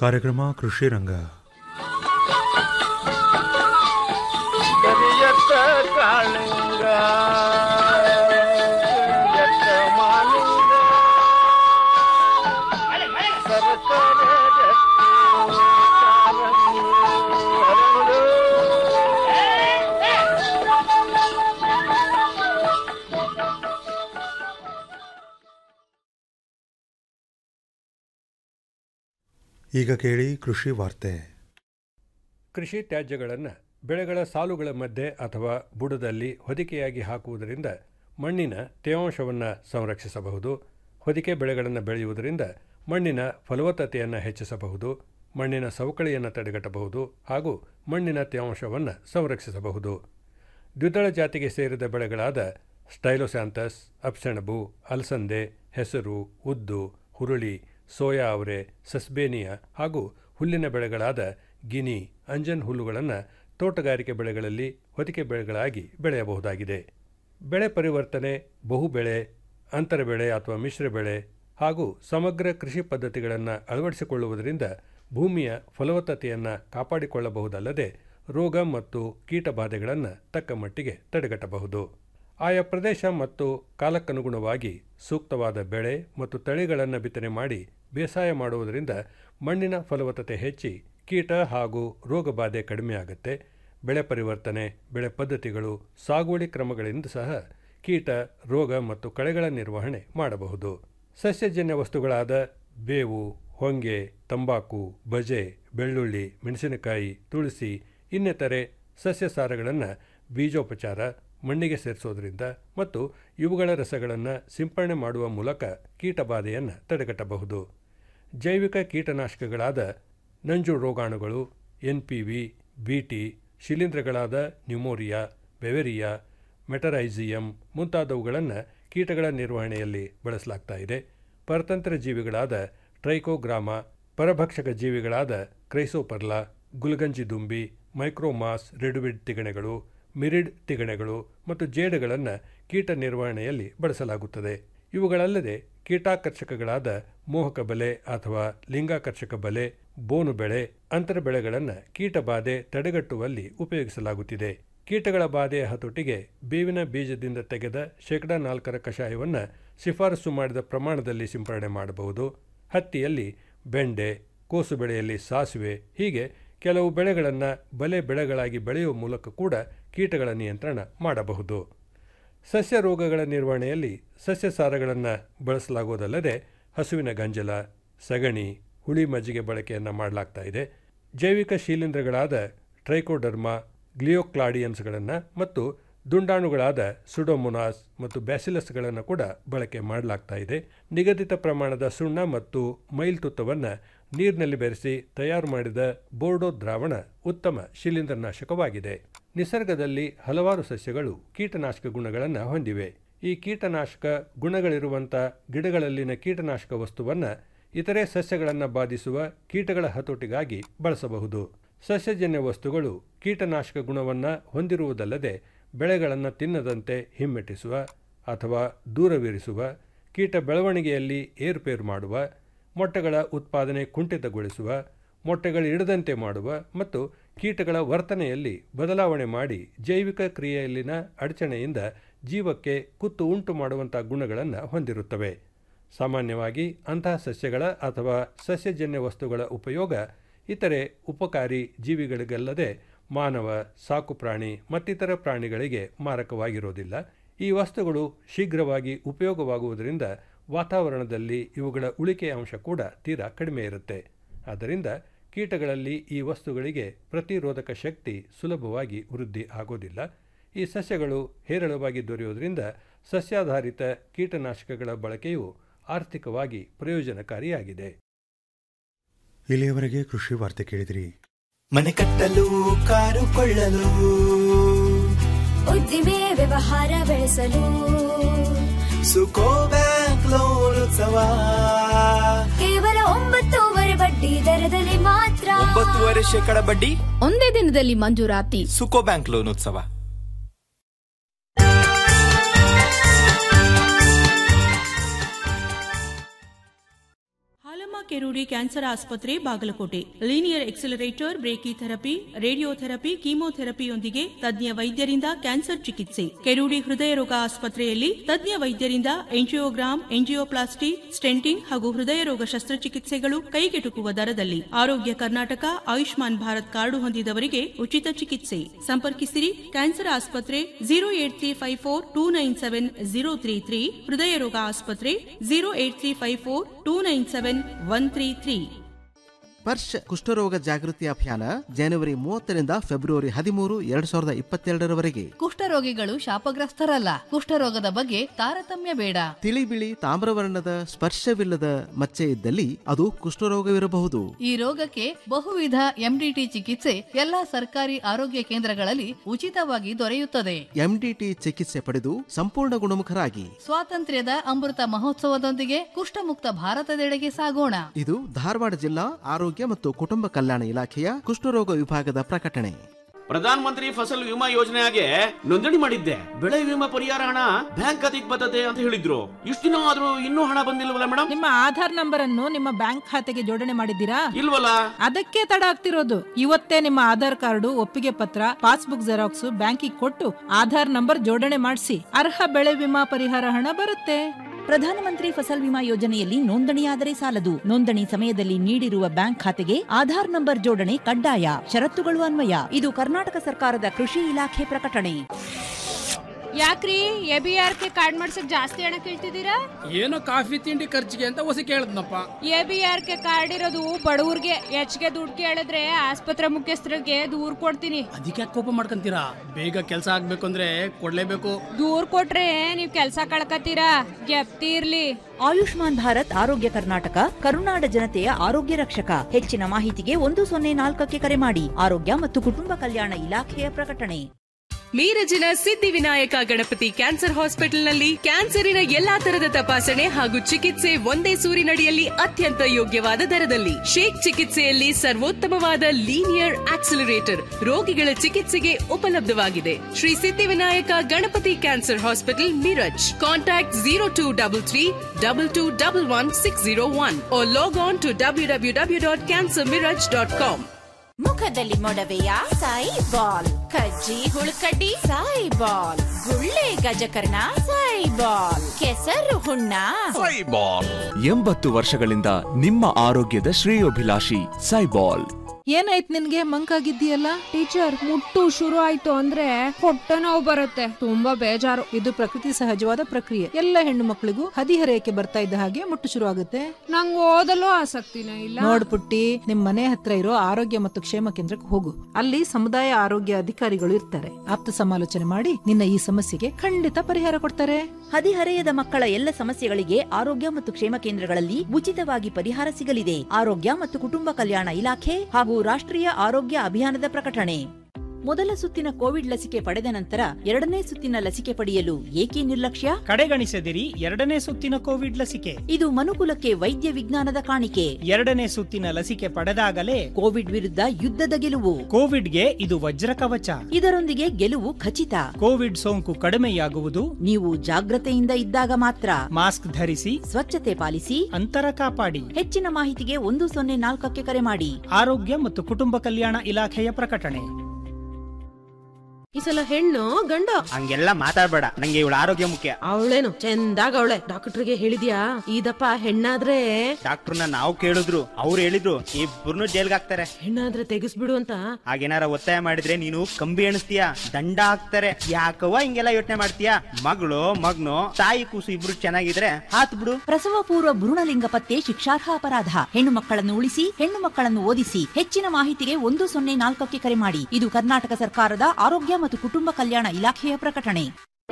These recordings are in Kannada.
ಕಾರ್ಯಕ್ರಮ ಕೃಷಿ ರಂಗ ಕರಿಯತ್ತ ಕಾಳಿಂಗ ಕರಿಯತ್ತ ಮಾಲಿಂಗ ಸರಸರ ಜಟ್ಟಿ ಕಾರಂಗಿ ಹರಳು. ಈಗ ಕೇಳಿ ಕೃಷಿ ವಾರ್ತೆ ಕೃಷಿ ತ್ಯಾಜ್ಯಗಳನ್ನು ಬೆಳೆಗಳ ಸಾಲುಗಳ ಮಧ್ಯೆ ಅಥವಾ ಬುಡದಲ್ಲಿ ಹೊದಿಕೆಯಾಗಿ ಹಾಕುವುದರಿಂದ ಮಣ್ಣಿನ ತೇವಾಂಶವನ್ನು ಸಂರಕ್ಷಿಸಬಹುದು ಹೊದಿಕೆ ಬೆಳೆಗಳನ್ನು ಬೆಳೆಯುವುದರಿಂದ ಮಣ್ಣಿನ ಫಲವತ್ತತೆಯನ್ನು ಹೆಚ್ಚಿಸಬಹುದು ಮಣ್ಣಿನ ಸವಕಳಿಯನ್ನು ತಡೆಗಟ್ಟಬಹುದು ಹಾಗೂ ಮಣ್ಣಿನ ತೇವಾಂಶವನ್ನು ಸಂರಕ್ಷಿಸಬಹುದು ದ್ವಿದಳ ಜಾತಿಗೆ ಸೇರಿದ ಬೆಳೆಗಳಾದ ಸ್ಟೈಲೋಸ್ಯಾಂಥಸ್ ಅಪ್ಸೆಣಬು ಅಲಸಂದೆ ಹೆಸರು ಉದ್ದು ಹುರುಳಿ ಸೋಯಾ ಅವರೆ ಸಸ್ಬೇನಿಯಾ ಹಾಗೂ ಹುಲ್ಲಿನ ಬೆಳೆಗಳಾದ ಗಿನಿ ಅಂಜನ್ ಹುಲ್ಲುಗಳನ್ನು ತೋಟಗಾರಿಕೆ ಬೆಳೆಗಳಲ್ಲಿ ಹೊದಿಕೆ ಬೆಳೆಗಳಾಗಿ ಬೆಳೆಯಬಹುದಾಗಿದೆ ಬೆಳೆ ಪರಿವರ್ತನೆ ಬಹುಬೆಳೆ ಅಂತರ ಬೆಳೆ ಅಥವಾ ಮಿಶ್ರ ಬೆಳೆ ಹಾಗೂ ಸಮಗ್ರ ಕೃಷಿ ಪದ್ಧತಿಗಳನ್ನು ಅಳವಡಿಸಿಕೊಳ್ಳುವುದರಿಂದ ಭೂಮಿಯ ಫಲವತ್ತತೆಯನ್ನು ಕಾಪಾಡಿಕೊಳ್ಳಬಹುದಲ್ಲದೆ ರೋಗ ಮತ್ತು ಕೀಟಬಾಧೆಗಳನ್ನು ತಕ್ಕ ಮಟ್ಟಿಗೆ ತಡೆಗಟ್ಟಬಹುದು ಆಯಾ ಪ್ರದೇಶ ಮತ್ತು ಕಾಲಕ್ಕನುಗುಣವಾಗಿ ಸೂಕ್ತವಾದ ಬೆಳೆ ಮತ್ತು ತಳಿಗಳನ್ನು ಬಿತ್ತನೆ ಮಾಡಿ ಬೇಸಾಯ ಮಾಡುವುದರಿಂದ ಮಣ್ಣಿನ ಫಲವತ್ತತೆ ಹೆಚ್ಚಿ ಕೀಟ ಹಾಗೂ ರೋಗಬಾಧೆ ಕಡಿಮೆಯಾಗುತ್ತೆ ಬೆಳೆ ಪರಿವರ್ತನೆ ಬೆಳೆ ಪದ್ಧತಿಗಳು ಸಾಗುವಳಿ ಕ್ರಮಗಳಿಂದ ಸಹ ಕೀಟ ರೋಗ ಮತ್ತು ಕಳೆಗಳ ನಿರ್ವಹಣೆ ಮಾಡಬಹುದು ಸಸ್ಯಜನ್ಯ ವಸ್ತುಗಳಾದ ಬೇವು ಹೊಂಗೆ ತಂಬಾಕು ಬಜೆ ಬೆಳ್ಳುಳ್ಳಿ ಮೆಣಸಿನಕಾಯಿ ತುಳಸಿ ಇನ್ನಿತರೆ ಸಸ್ಯಸಾರಗಳನ್ನು ಬೀಜೋಪಚಾರ ಮಣ್ಣಿಗೆ ಸೇರಿಸೋದ್ರಿಂದ ಮತ್ತು ಇವುಗಳ ರಸಗಳನ್ನು ಸಿಂಪರಣೆ ಮಾಡುವ ಮೂಲಕ ಕೀಟಬಾಧೆಯನ್ನು ತಡೆಗಟ್ಟಬಹುದು ಜೈವಿಕ ಕೀಟನಾಶಕಗಳಾದ ನಂಜು ರೋಗಾಣುಗಳು N P V B T ಶಿಲೀಂಧ್ರಗಳಾದ ನ್ಯೂಮೋರಿಯಾ ಬೆವೆರಿಯಾ ಮೆಟರೈಸಿಯಂ ಮುಂತಾದವುಗಳನ್ನು ಕೀಟಗಳ ನಿರ್ವಹಣೆಯಲ್ಲಿ ಬಳಸಲಾಗ್ತಾ ಇದೆ ಪರತಂತ್ರ ಜೀವಿಗಳಾದ ಟ್ರೈಕೋಗ್ರಾಮ ಪರಭಕ್ಷಕ ಜೀವಿಗಳಾದ ಕ್ರೈಸೋಪರ್ಲಾ ಗುಲ್ಗಂಜಿ ದುಂಬಿ ಮೈಕ್ರೋಮಾಸ್ ರೆಡುವಿಡ್ ತಿಗಣೆಗಳು ಮಿರಿಡ್ ತಿಗಣೆಗಳು ಮತ್ತು ಜೇಡುಗಳನ್ನು ಕೀಟ ನಿರ್ವಹಣೆಯಲ್ಲಿ ಬಳಸಲಾಗುತ್ತದೆ ಇವುಗಳಲ್ಲದೆ ಕೀಟಾಕರ್ಷಕಗಳಾದ ಮೋಹಕ ಬಲೆ ಅಥವಾ ಲಿಂಗಾಕರ್ಷಕ ಬಲೆ ಬೋನು ಬೆಳೆ ಅಂತರ ಬೆಳೆಗಳನ್ನು ಕೀಟಬಾಧೆ ತಡೆಗಟ್ಟುವಲ್ಲಿ ಉಪಯೋಗಿಸಲಾಗುತ್ತಿದೆ ಕೀಟಗಳ ಬಾಧೆಯ ಹತೋಟಿಗೆ ಬೇವಿನ ಬೀಜದಿಂದ ತೆಗೆದ ಶೇಕಡಾ ನಾಲ್ಕರ ಕಷಾಯವನ್ನು ಶಿಫಾರಸು ಮಾಡಿದ ಪ್ರಮಾಣದಲ್ಲಿ ಸಿಂಪರಣೆ ಮಾಡಬಹುದು ಹತ್ತಿಯಲ್ಲಿ ಬೆಂಡೆ ಕೋಸು ಬೆಳೆಯಲ್ಲಿ ಸಾಸಿವೆ ಹೀಗೆ ಕೆಲವು ಬೆಳೆಗಳನ್ನು ಬಲೆ ಬೆಳೆಗಳಾಗಿ ಬೆಳೆಯುವ ಮೂಲಕ ಕೂಡ ಕೀಟಗಳ ನಿಯಂತ್ರಣ ಮಾಡಬಹುದು ಸಸ್ಯ ರೋಗಗಳ ನಿರ್ವಹಣೆಯಲ್ಲಿ ಸಸ್ಯಸಾರಗಳನ್ನು ಬಳಸಲಾಗುವುದಲ್ಲದೆ ಹಸುವಿನ ಗಂಜಲ ಸಗಣಿ ಹುಳಿ ಮಜ್ಜಿಗೆ ಬಳಕೆಯನ್ನು ಮಾಡಲಾಗ್ತಾ ಇದೆ ಜೈವಿಕ ಶಿಲೀಂಧ್ರಗಳಾದ ಟ್ರೈಕೋಡರ್ಮಾ ಗ್ಲಿಯೋಕ್ಲಾಡಿಯನ್ಸ್ಗಳನ್ನು ಮತ್ತು ದುಂಡಾಣುಗಳಾದ ಸುಡೋಮೊನಾಸ್ ಮತ್ತು ಬ್ಯಾಸಿಲಸ್ಗಳನ್ನು ಕೂಡ ಬಳಕೆ ಮಾಡಲಾಗ್ತಾ ಇದೆ ನಿಗದಿತ ಪ್ರಮಾಣದ ಸುಣ್ಣ ಮತ್ತು ಮೈಲ್ತುತ್ತವನ್ನು ನೀರಿನಲ್ಲಿ ಬೆರೆಸಿ ತಯಾರು ಮಾಡಿದ ಬೋರ್ಡೋ ದ್ರಾವಣ ಉತ್ತಮ ಶಿಲೀಂಧ್ರನಾಶಕವಾಗಿದೆ ನಿಸರ್ಗದಲ್ಲಿ ಹಲವಾರು ಸಸ್ಯಗಳು ಕೀಟನಾಶಕ ಗುಣಗಳನ್ನು ಹೊಂದಿವೆ ಈ ಕೀಟನಾಶಕ ಗುಣಗಳಿರುವಂಥ ಗಿಡಗಳಲ್ಲಿನ ಕೀಟನಾಶಕ ವಸ್ತುವನ್ನು ಇತರೆ ಸಸ್ಯಗಳನ್ನು ಬಾಧಿಸುವ ಕೀಟಗಳ ಹತೋಟಿಗಾಗಿ ಬಳಸಬಹುದು ಸಸ್ಯಜನ್ಯ ವಸ್ತುಗಳು ಕೀಟನಾಶಕ ಗುಣವನ್ನು ಹೊಂದಿರುವುದಲ್ಲದೆ ಬೆಳೆಗಳನ್ನು ತಿನ್ನದಂತೆ ಹಿಮ್ಮೆಟ್ಟಿಸುವ ಅಥವಾ ದೂರವಿರಿಸುವ ಕೀಟ ಬೆಳವಣಿಗೆಯಲ್ಲಿ ಏರುಪೇರು ಮಾಡುವ ಮೊಟ್ಟೆಗಳ ಉತ್ಪಾದನೆ ಕುಂಠಿತಗೊಳಿಸುವ ಮೊಟ್ಟೆಗಳಿಡದಂತೆ ಮಾಡುವ ಮತ್ತು ಕೀಟಗಳ ವರ್ತನೆಯಲ್ಲಿ ಬದಲಾವಣೆ ಮಾಡಿ ಜೈವಿಕ ಕ್ರಿಯೆಯಲ್ಲಿನ ಅಡಚಣೆಯಿಂದ ಜೀವಕ್ಕೆ ಕುತ್ತು ಉಂಟು ಮಾಡುವಂಥ ಗುಣಗಳನ್ನು ಹೊಂದಿರುತ್ತವೆ ಸಾಮಾನ್ಯವಾಗಿ ಅಂತಹ ಸಸ್ಯಗಳ ಅಥವಾ ಸಸ್ಯಜನ್ಯ ವಸ್ತುಗಳ ಉಪಯೋಗ ಇತರೆ ಉಪಕಾರಿ ಜೀವಿಗಳಿಗಲ್ಲದೆ ಮಾನವ ಸಾಕುಪ್ರಾಣಿ ಮತ್ತಿತರ ಪ್ರಾಣಿಗಳಿಗೆ ಮಾರಕವಾಗಿರೋದಿಲ್ಲ ಈ ವಸ್ತುಗಳು ಶೀಘ್ರವಾಗಿ ಉಪಯೋಗವಾಗುವುದರಿಂದ ವಾತಾವರಣದಲ್ಲಿ ಇವುಗಳ ಉಳಿಕೆ ಅಂಶ ಕೂಡ ತೀರಾ ಕಡಿಮೆ ಇರುತ್ತೆ ಆದ್ದರಿಂದ ಕೀಟಗಳಲ್ಲಿ ಈ ವಸ್ತುಗಳಿಗೆ ಪ್ರತಿರೋಧಕ ಶಕ್ತಿ ಸುಲಭವಾಗಿ ವೃದ್ಧಿ ಆಗೋದಿಲ್ಲ ಈ ಸಸ್ಯಗಳು ಹೇರಳವಾಗಿ ದೊರೆಯುವುದರಿಂದ ಸಸ್ಯಾಧಾರಿತ ಕೀಟನಾಶಕಗಳ ಬಳಕೆಯು ಆರ್ಥಿಕವಾಗಿ ಪ್ರಯೋಜನಕಾರಿಯಾಗಿದೆ ಇಲ್ಲಿಯವರೆಗೆ ಕೃಷಿ ವಾರ್ತೆ ಕೇಳಿದಿರಿ ಮನೆ ಕಟ್ಟಲು ಕಾರು ಕೊಳ್ಳಲು ಉದ್ದಿಮೆ ವ್ಯವಹಾರ ಬೆಳೆಸಲು ಸುಕೋ ಬ್ಯಾಂಕ್ ಲೋನ್ ಉತ್ಸವ ಕೇವಲ ಒಂಬತ್ತೂವರೆ ಬಡ್ಡಿ ದರದಲ್ಲಿ ಮಾತ್ರ ಒಂಬತ್ತುವರೆ ಶೇಕಡ ಬಡ್ಡಿ ಒಂದೇ ದಿನದಲ್ಲಿ ಮಂಜೂರಾತಿ ಸುಕೋ ಬ್ಯಾಂಕ್ ಲೋನ್ ಉತ್ಸವ ಹಾಲಮ್ಮ ಕೆರೂಡಿ ಕ್ಯಾನ್ಸರ್ ಆಸ್ಪತ್ರೆ Bagalkot linear accelerator brachytherapy radiotherapy ಕೀಮೋಥೆರಪಿಯೊಂದಿಗೆ ತಜ್ಞ ವೈದ್ಯರಿಂದ ಕ್ಯಾನ್ಸರ್ ಚಿಕಿತ್ಸೆ ಕೆರೂಡಿ ಹೃದಯ ರೋಗ ಆಸ್ಪತ್ರೆಯಲ್ಲಿ ತಜ್ಞ ವೈದ್ಯರಿಂದ ಎಂಜಿಯೋಗ್ರಾಮ್ ಎಂಜಿಯೋಪ್ಲಾಸ್ಟಿ ಸ್ಟೆಂಟಿಂಗ್ ಹಾಗೂ ಹೃದಯ ರೋಗ ಶಸ್ತ್ರಚಿಕಿತ್ಸೆಗಳು ಕೈಗೆಟುಕುವ ದರದಲ್ಲಿ ಆರೋಗ್ಯ ಕರ್ನಾಟಕ ಆಯುಷ್ಮಾನ್ ಭಾರತ್ ಕಾರ್ಡು ಹೊಂದಿದವರಿಗೆ ಉಚಿತ ಚಿಕಿತ್ಸೆ ಸಂಪರ್ಕಿಸಿರಿ ಕ್ಯಾನ್ಸರ್ ಆಸ್ಪತ್ರೆ zero eight three five four two nine seven zero three three ಹೃದಯ ರೋಗ ಆಸ್ಪತ್ರೆ zero eight three five four two nine seven one three three ಸ್ಪರ್ಶ ಕುಷ್ಠರೋಗ ಜಾಗೃತಿ ಅಭಿಯಾನ ಜನವರಿ ಮೂವತ್ತರಿಂದ ಫೆಬ್ರವರಿ ಹದಿಮೂರು ಎರಡ್ ಸಾವಿರದ ಇಪ್ಪತ್ತೆರಡರವರೆಗೆ ಕುಷ್ಠರೋಗಿಗಳು ಶಾಪಗ್ರಸ್ತರಲ್ಲ ಕುಷ್ಠರೋಗದ ಬಗ್ಗೆ ತಾರತಮ್ಯ ಬೇಡ ತಿಳಿ ಬಿಳಿ ತಾಮ್ರವರ್ಣದ ಸ್ಪರ್ಶವಿಲ್ಲದ ಮಚ್ಚೆ ಇದ್ದಲ್ಲಿ ಅದು ಕುಷ್ಠರೋಗವಿರಬಹುದು ಈ ರೋಗಕ್ಕೆ ಬಹುವಿಧ ಎಂಡಿಟಿ ಚಿಕಿತ್ಸೆ ಎಲ್ಲಾ ಸರ್ಕಾರಿ ಆರೋಗ್ಯ ಕೇಂದ್ರಗಳಲ್ಲಿ ಉಚಿತವಾಗಿ ದೊರೆಯುತ್ತದೆ ಎಂಡಿಟಿ ಚಿಕಿತ್ಸೆ ಪಡೆದು ಸಂಪೂರ್ಣ ಗುಣಮುಖರಾಗಿ ಸ್ವಾತಂತ್ರ್ಯದ ಅಮೃತ ಮಹೋತ್ಸವದೊಂದಿಗೆ ಕುಷ್ಠಮುಕ್ತ ಭಾರತದೆಡೆಗೆ ಸಾಗೋಣ ಇದು ಧಾರವಾಡ ಜಿಲ್ಲಾ ಆರೋಗ್ಯ ಮತ್ತು ಕುಟುಂಬ ಕಲ್ಯಾಣ ಇಲಾಖೆಯ ಕುಷ್ಠರೋಗ ವಿಭಾಗದ ಪ್ರಕಟಣೆ ಪ್ರಧಾನ ಮಂತ್ರಿ ಫಸಲ್ ವಿಮಾ ಯೋಜನೆಗೆ ನೋಂದಣಿ ಮಾಡಿದ್ದೆ ಬೆಳೆ ವಿಮಾ ಪರಿಹಾರ ಹಣ ಬ್ಯಾಂಕ್ ಖಾತೆಗೆ ಬರ್ತದೆ ಅಂತ ಹೇಳಿದ್ರು ಇಷ್ಟು ದಿನ ಆದ್ರೂ ಇನ್ನೂ ಹಣ ಬಂದಿಲ್ವಲ್ಲ ಮೇಡಮ್ ನಿಮ್ಮ ಆಧಾರ್ ನಂಬರ್ ಅನ್ನು ನಿಮ್ಮ ಬ್ಯಾಂಕ್ ಖಾತೆಗೆ ಜೋಡಣೆ ಮಾಡಿದ್ದೀರಾ ಇಲ್ವಲ್ಲ ಅದಕ್ಕೆ ತಡ ಆಗ್ತಿರೋದು ಇವತ್ತೇ ನಿಮ್ಮ ಆಧಾರ್ ಕಾರ್ಡು ಒಪ್ಪಿಗೆ ಪತ್ರ ಪಾಸ್ಬುಕ್ ಜೆರಾಕ್ಸ್ ಬ್ಯಾಂಕಿಗೆ ಕೊಟ್ಟು ಆಧಾರ್ ನಂಬರ್ ಜೋಡಣೆ ಮಾಡಿಸಿ ಅರ್ಹ ಬೆಳೆ ವಿಮಾ ಪರಿಹಾರ ಹಣ ಬರುತ್ತೆ ಪ್ರಧಾನಮಂತ್ರಿ ಫಸಲ್ ವಿಮಾ ಯೋಜನೆಯಲ್ಲಿ ನೋಂದಣಿಯಾದರೆ ಸಾಲದು ನೋಂದಣಿ ಸಮಯದಲ್ಲಿ ನೀಡಿರುವ ಬ್ಯಾಂಕ್ ಖಾತೆಗೆ ಆಧಾರ್ ನಂಬರ್ ಜೋಡಣೆ ಕಡ್ಡಾಯ ಷರತ್ತುಗಳು ಅನ್ವಯ ಇದು ಕರ್ನಾಟಕ ಸರ್ಕಾರದ ಕೃಷಿ ಇಲಾಖೆ ಪ್ರಕಟಣೆ ಯಾಕ್ರಿ A B R K card ಮಾಡ್ಸಕ್ ಜಾಸ್ತಿ ಹಣ ಕೇಳ್ತಿದ್ದೀರಾ ಏನೋ ಕಾಫಿ ತಿಂಡಿ ಖರ್ಚಿಗೆ ಅಂತ ಹೊಸ ಕೇಳದ್ನಪ್ಪ A B R K card ಇರೋದು ಬಡವ್ರಿಗೆ ಹೆಚ್ಚಿಗೆ ದುಡ್ಡು ಕೇಳಿದ್ರೆ ಆಸ್ಪತ್ರೆ ಮುಖ್ಯಸ್ಥರಿಗೆ ದೂರ್ ಕೊಡ್ತೀನಿ ಅದಕ್ಕೆ ಕೋಪ ಮಾಡ್ಕೊಂತೀರಾ ಬೇಗ ಕೆಲಸ ಆಗ್ಬೇಕು ಅಂದ್ರೆ ಕೊಡ್ಲೇಬೇಕು ದೂರ್ ಕೊಟ್ರೆ ನೀವ್ ಕೆಲ್ಸ ಕಳ್ಕತ್ತೀರಾ ಗೆಪ್ತಿ ಇರ್ಲಿ ಆಯುಷ್ಮಾನ್ ಭಾರತ್ ಆರೋಗ್ಯ ಕರ್ನಾಟಕ ಕರುನಾಡ ಜನತೆಯ ಆರೋಗ್ಯ ರಕ್ಷಕ ಹೆಚ್ಚಿನ ಮಾಹಿತಿಗೆ ಒಂದು ಸೊನ್ನೆ ನಾಲ್ಕಕ್ಕೆ ಕರೆ ಮಾಡಿ ಆರೋಗ್ಯ ಮತ್ತು ಕುಟುಂಬ ಕಲ್ಯಾಣ ಇಲಾಖೆಯ ಪ್ರಕಟಣೆ ಮೀರಜಿನ ಸಿದ್ಧಿವಿನಾಯಕ ಗಣಪತಿ ಕ್ಯಾನ್ಸರ್ ಹಾಸ್ಪಿಟಲ್ನಲ್ಲಿ ಕ್ಯಾನ್ಸರಿನ ಎಲ್ಲಾ ತರದ ತಪಾಸಣೆ ಹಾಗೂ ಚಿಕಿತ್ಸೆ ಒಂದೇ ಸೂರಿನಡಿಯಲ್ಲಿ ಅತ್ಯಂತ ಯೋಗ್ಯವಾದ ದರದಲ್ಲಿ ಶೇಕ್ ಚಿಕಿತ್ಸೆಯಲ್ಲಿ ಸರ್ವೋತ್ತಮವಾದ ಲೀನಿಯರ್ ಆಕ್ಸಿಲರೇಟರ್ ರೋಗಿಗಳ ಚಿಕಿತ್ಸೆಗೆ ಉಪಲಬ್ಧವಾಗಿದೆ Shri Siddhivinayak Ganapati cancer hospital Miraj contact zero two double three double two double one six zero one log on to W W W dot cancer Miraj dot com ಮುಖದಲ್ಲಿ ಮೊಡವೆಯ ಸಾಯಿ ಬಾಲ್ ಕಜ್ಜಿ ಹುಳುಕಡ್ಡಿ ಸಾಯಿ ಬಾಲ್ ಗುಳ್ಳೆ ಗಜಕರ್ಣ ಸಾಯಿ ಬಾಲ್ ಕೆಸರು ಹುಣ್ಣ ಎಂಬತ್ತು ವರ್ಷಗಳಿಂದ ನಿಮ್ಮ ಆರೋಗ್ಯದ ಶ್ರೇಯೋಭಿಲಾಷಿ ಸೈಬಾಲ್ ಏನಾಯ್ತು ನಿನ್ಗೆ ಮಂಕಾಗಿದ್ದೀಯಲ್ಲ ಟೀಚರ್ ಮುಟ್ಟು ಶುರು ಆಯ್ತು ಅಂದ್ರೆ ಹೊಟ್ಟೆ ನೋವು ಬರುತ್ತೆ ತುಂಬಾ ಬೇಜಾರು ಇದು ಪ್ರಕೃತಿ ಸಹಜವಾದ ಪ್ರಕ್ರಿಯೆ ಎಲ್ಲ ಹೆಣ್ಣು ಮಕ್ಕಳಿಗೂ ಹದಿಹರೆಯಕ್ಕೆ ಬರ್ತಾ ಇದ್ದ ಹಾಗೆ ಮುಟ್ಟು ಶುರು ಆಗುತ್ತೆ ನಂಗೆ ಓದಲು ಆಸಕ್ತಿನೇ ಇಲ್ಲ ನೋಡ್ ಪುಟ್ಟಿ ನಿಮ್ ಮನೆ ಹತ್ರ ಇರೋ ಆರೋಗ್ಯ ಮತ್ತು ಕ್ಷೇಮ ಕೇಂದ್ರಕ್ಕೆ ಹೋಗು ಅಲ್ಲಿ ಸಮುದಾಯ ಆರೋಗ್ಯ ಅಧಿಕಾರಿಗಳು ಇರ್ತಾರೆ ಆಪ್ತ ಸಮಾಲೋಚನೆ ಮಾಡಿ ನಿನ್ನ ಈ ಸಮಸ್ಯೆಗೆ ಖಂಡಿತ ಪರಿಹಾರ ಕೊಡ್ತಾರೆ ಹದಿಹರೆಯದ ಮಕ್ಕಳ ಎಲ್ಲ ಸಮಸ್ಯೆಗಳಿಗೆ ಆರೋಗ್ಯ ಮತ್ತು ಕ್ಷೇಮ ಕೇಂದ್ರಗಳಲ್ಲಿ ಉಚಿತವಾಗಿ ಪರಿಹಾರ ಸಿಗಲಿದೆ ಆರೋಗ್ಯ ಮತ್ತು ಕುಟುಂಬ ಕಲ್ಯಾಣ ಇಲಾಖೆ ಹಾಗೂ ರಾಷ್ಟ್ರೀಯ ಆರೋಗ್ಯ ಅಭಿಯಾನದ ಪ್ರಕಟಣೆ ಮೊದಲ ಸುತ್ತಿನ ಕೋವಿಡ್ ಲಸಿಕೆ ಪಡೆದ ನಂತರ ಎರಡನೇ ಸುತ್ತಿನ ಲಸಿಕೆ ಪಡೆಯಲು ಏಕೆ ನಿರ್ಲಕ್ಷ್ಯ ಕಡೆಗಣಿಸದಿರಿ ಎರಡನೇ ಸುತ್ತಿನ ಕೋವಿಡ್ ಲಸಿಕೆ ಇದು ಮನುಕುಲಕ್ಕೆ ವೈದ್ಯ ವಿಜ್ಞಾನದ ಕಾಣಿಕೆ ಎರಡನೇ ಸುತ್ತಿನ ಲಸಿಕೆ ಪಡೆದಾಗಲೇ ಕೋವಿಡ್ ವಿರುದ್ಧ ಯುದ್ಧದ ಗೆಲುವು ಕೋವಿಡ್ಗೆ ಇದು ವಜ್ರ ಕವಚ ಇದರೊಂದಿಗೆ ಗೆಲುವು ಖಚಿತ ಕೋವಿಡ್ ಸೋಂಕು ಕಡಿಮೆಯಾಗುವುದು ನೀವು ಜಾಗ್ರತೆಯಿಂದ ಇದ್ದಾಗ ಮಾತ್ರ ಮಾಸ್ಕ್ ಧರಿಸಿ ಸ್ವಚ್ಛತೆ ಪಾಲಿಸಿ ಅಂತರ ಕಾಪಾಡಿ ಹೆಚ್ಚಿನ ಮಾಹಿತಿಗೆ ಒಂದು ಸೊನ್ನೆ ನಾಲ್ಕಕ್ಕೆ ಕರೆ ಮಾಡಿ ಆರೋಗ್ಯ ಮತ್ತು ಕುಟುಂಬ ಕಲ್ಯಾಣ ಇಲಾಖೆಯ ಪ್ರಕಟಣೆ ಈ ಸಲ ಹೆಣ್ಣು ಗಂಡ ಹಂಗೆಲ್ಲ ಮಾತಾಡ್ಬೇಡ ನಂಗೆ ಇವಳ ಆರೋಗ್ಯ ಮುಖ್ಯ ಅವಳೇನು ಚಂದಾಗ ಅವಳೆ ಡಾಕ್ಟರ್ಗೆ ಹೇಳಿದ್ಯಾ ಇದಪ್ಪ ಹೆಣ್ಣಾದ್ರೆ ಡಾಕ್ಟರ್ನ ನಾವು ಕೇಳಿದ್ರು ಅವ್ರು ಹೇಳಿದ್ರು ಇಬ್ಬರನ್ನು ಜೈಲ್ಗೆ ಹಾಕ್ತಾರೆ ಹೆಣ್ಣಾದ್ರೆ ತೆಗಿಸ್ಬಿಡು ಅಂತ ಹಾಗೇನಾರ ಒತ್ತಾಯ ಮಾಡಿದ್ರೆ ನೀನು ಕಂಬಿ ಎಣಿಸ್ತೀಯ ದಂಡ ಹಾಕ್ತಾರೆ ಯಾಕವ್ವ ಹಿಂಗೆಲ್ಲ ಯೋಚನೆ ಮಾಡ್ತೀಯ ಮಗಳು ಮಗ್ನು ತಾಯಿ ಕೂಸು ಇಬ್ರು ಚೆನ್ನಾಗಿದ್ರೆ ಹಾತ್ ಬಿಡು ಪ್ರಸವ ಪೂರ್ವ ಭ್ರೂಣಲಿಂಗ ಪತ್ತೆ ಶಿಕ್ಷಾರ್ಹ ಅಪರಾಧ ಹೆಣ್ಣು ಮಕ್ಕಳನ್ನು ಉಳಿಸಿ ಹೆಣ್ಣು ಮಕ್ಕಳನ್ನು ಓದಿಸಿ ಹೆಚ್ಚಿನ ಮಾಹಿತಿಗೆ ಒಂದು ಸೊನ್ನೆ ನಾಲ್ಕಕ್ಕೆ ಕರೆ ಮಾಡಿ ಇದು ಕರ್ನಾಟಕ ಸರ್ಕಾರದ ಆರೋಗ್ಯ ಮತ್ತು ಕುಟುಂಬ ಕಲ್ಯಾಣ ಇಲಾಖೆಯ ಪ್ರಕಟಣೆ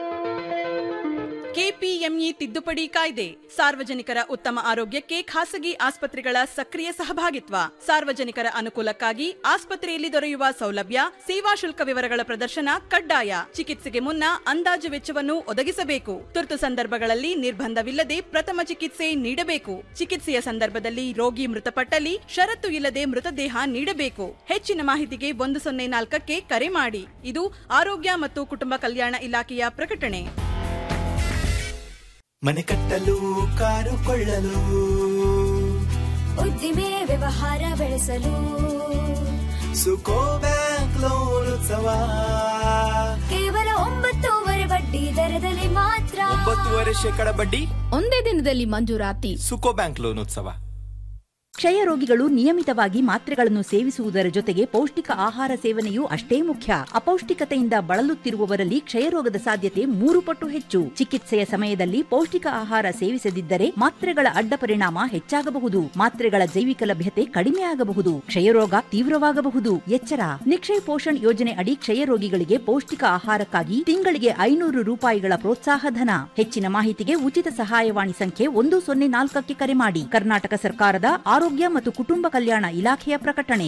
ಕೆಪಿಎಂಇ ತಿದ್ದುಪಡಿ ಕಾಯ್ದೆ ಸಾರ್ವಜನಿಕರ ಉತ್ತಮ ಆರೋಗ್ಯಕ್ಕೆ ಖಾಸಗಿ ಆಸ್ಪತ್ರೆಗಳ ಸಕ್ರಿಯ ಸಹಭಾಗಿತ್ವ ಸಾರ್ವಜನಿಕರ ಅನುಕೂಲಕ್ಕಾಗಿ ಆಸ್ಪತ್ರೆಯಲ್ಲಿ ದೊರೆಯುವ ಸೌಲಭ್ಯ ಸೇವಾ ಶುಲ್ಕ ವಿವರಗಳ ಪ್ರದರ್ಶನ ಕಡ್ಡಾಯ ಚಿಕಿತ್ಸೆಗೆ ಮುನ್ನ ಅಂದಾಜು ವೆಚ್ಚವನ್ನು ಒದಗಿಸಬೇಕು ತುರ್ತು ಸಂದರ್ಭಗಳಲ್ಲಿ ನಿರ್ಬಂಧವಿಲ್ಲದೆ ಪ್ರಥಮ ಚಿಕಿತ್ಸೆ ನೀಡಬೇಕು ಚಿಕಿತ್ಸೆಯ ಸಂದರ್ಭದಲ್ಲಿ ರೋಗಿ ಮೃತಪಟ್ಟಲ್ಲಿ ಷರತ್ತು ಇಲ್ಲದೆ ಮೃತದೇಹ ನೀಡಬೇಕು ಹೆಚ್ಚಿನ ಮಾಹಿತಿಗೆ ಒಂದು ಸೊನ್ನೆ ನಾಲ್ಕಕ್ಕೆ ಕರೆ ಮಾಡಿ ಇದು ಆರೋಗ್ಯ ಮತ್ತು ಕುಟುಂಬ ಕಲ್ಯಾಣ ಇಲಾಖೆಯ ಪ್ರಕಟಣೆ ಮನೆ ಕಟ್ಟಲು ಕಾರು ಕೊಳ್ಳಲು ಉದ್ದಿಮೆ ವ್ಯವಹಾರ ಬೆಳೆಸಲು ಸುಕೋ ಬ್ಯಾಂಕ್ ಲೋನ್ ಉತ್ಸವ ಕೇವಲ ಒಂಬತ್ತೂವರೆ ಬಡ್ಡಿ ದರದಲ್ಲಿ ಮಾತ್ರ ಒಂಬತ್ತುವರೆ ಶೇಕಡ ಬಡ್ಡಿ ಒಂದೇ ದಿನದಲ್ಲಿ ಮಂಜೂರಾತಿ ಸುಕೋ ಬ್ಯಾಂಕ್ ಲೋನ್ ಉತ್ಸವ ಕ್ಷಯ ರೋಗಿಗಳು ನಿಯಮಿತವಾಗಿ ಮಾತ್ರೆಗಳನ್ನು ಸೇವಿಸುವುದರ ಜೊತೆಗೆ ಪೌಷ್ಟಿಕ ಆಹಾರ ಸೇವನೆಯೂ ಅಷ್ಟೇ ಮುಖ್ಯ ಅಪೌಷ್ಟಿಕತೆಯಿಂದ ಬಳಲುತ್ತಿರುವವರಲ್ಲಿ ಕ್ಷಯರೋಗದ ಸಾಧ್ಯತೆ ಮೂರು ಪಟ್ಟು ಹೆಚ್ಚು ಚಿಕಿತ್ಸೆಯ ಸಮಯದಲ್ಲಿ ಪೌಷ್ಟಿಕ ಆಹಾರ ಸೇವಿಸದಿದ್ದರೆ ಮಾತ್ರೆಗಳ ಅಡ್ಡ ಪರಿಣಾಮ ಹೆಚ್ಚಾಗಬಹುದು ಮಾತ್ರೆಗಳ ಜೈವಿಕ ಲಭ್ಯತೆ ಕಡಿಮೆ ಆಗಬಹುದು ಕ್ಷಯರೋಗ ತೀವ್ರವಾಗಬಹುದು ಎಚ್ಚರ ನಿಕ್ಷಯ್ ಪೋಷಣ್ ಯೋಜನೆ ಅಡಿ ಕ್ಷಯ ರೋಗಿಗಳಿಗೆ ಪೌಷ್ಟಿಕ ಆಹಾರಕ್ಕಾಗಿ ತಿಂಗಳಿಗೆ ಐನೂರು ರೂಪಾಯಿಗಳ ಪ್ರೋತ್ಸಾಹ ಧನ ಹೆಚ್ಚಿನ ಮಾಹಿತಿಗೆ ಉಚಿತ ಸಹಾಯವಾಣಿ ಸಂಖ್ಯೆ ಒಂದು ಸೊನ್ನೆ ನಾಲ್ಕಕ್ಕೆ ಕರೆ ಮಾಡಿ ಕರ್ನಾಟಕ ಸರ್ಕಾರದ ಆರೋಗ್ಯ ಮತ್ತು ಕುಟುಂಬ ಕಲ್ಯಾಣ ಇಲಾಖೆಯ ಪ್ರಕಟಣೆ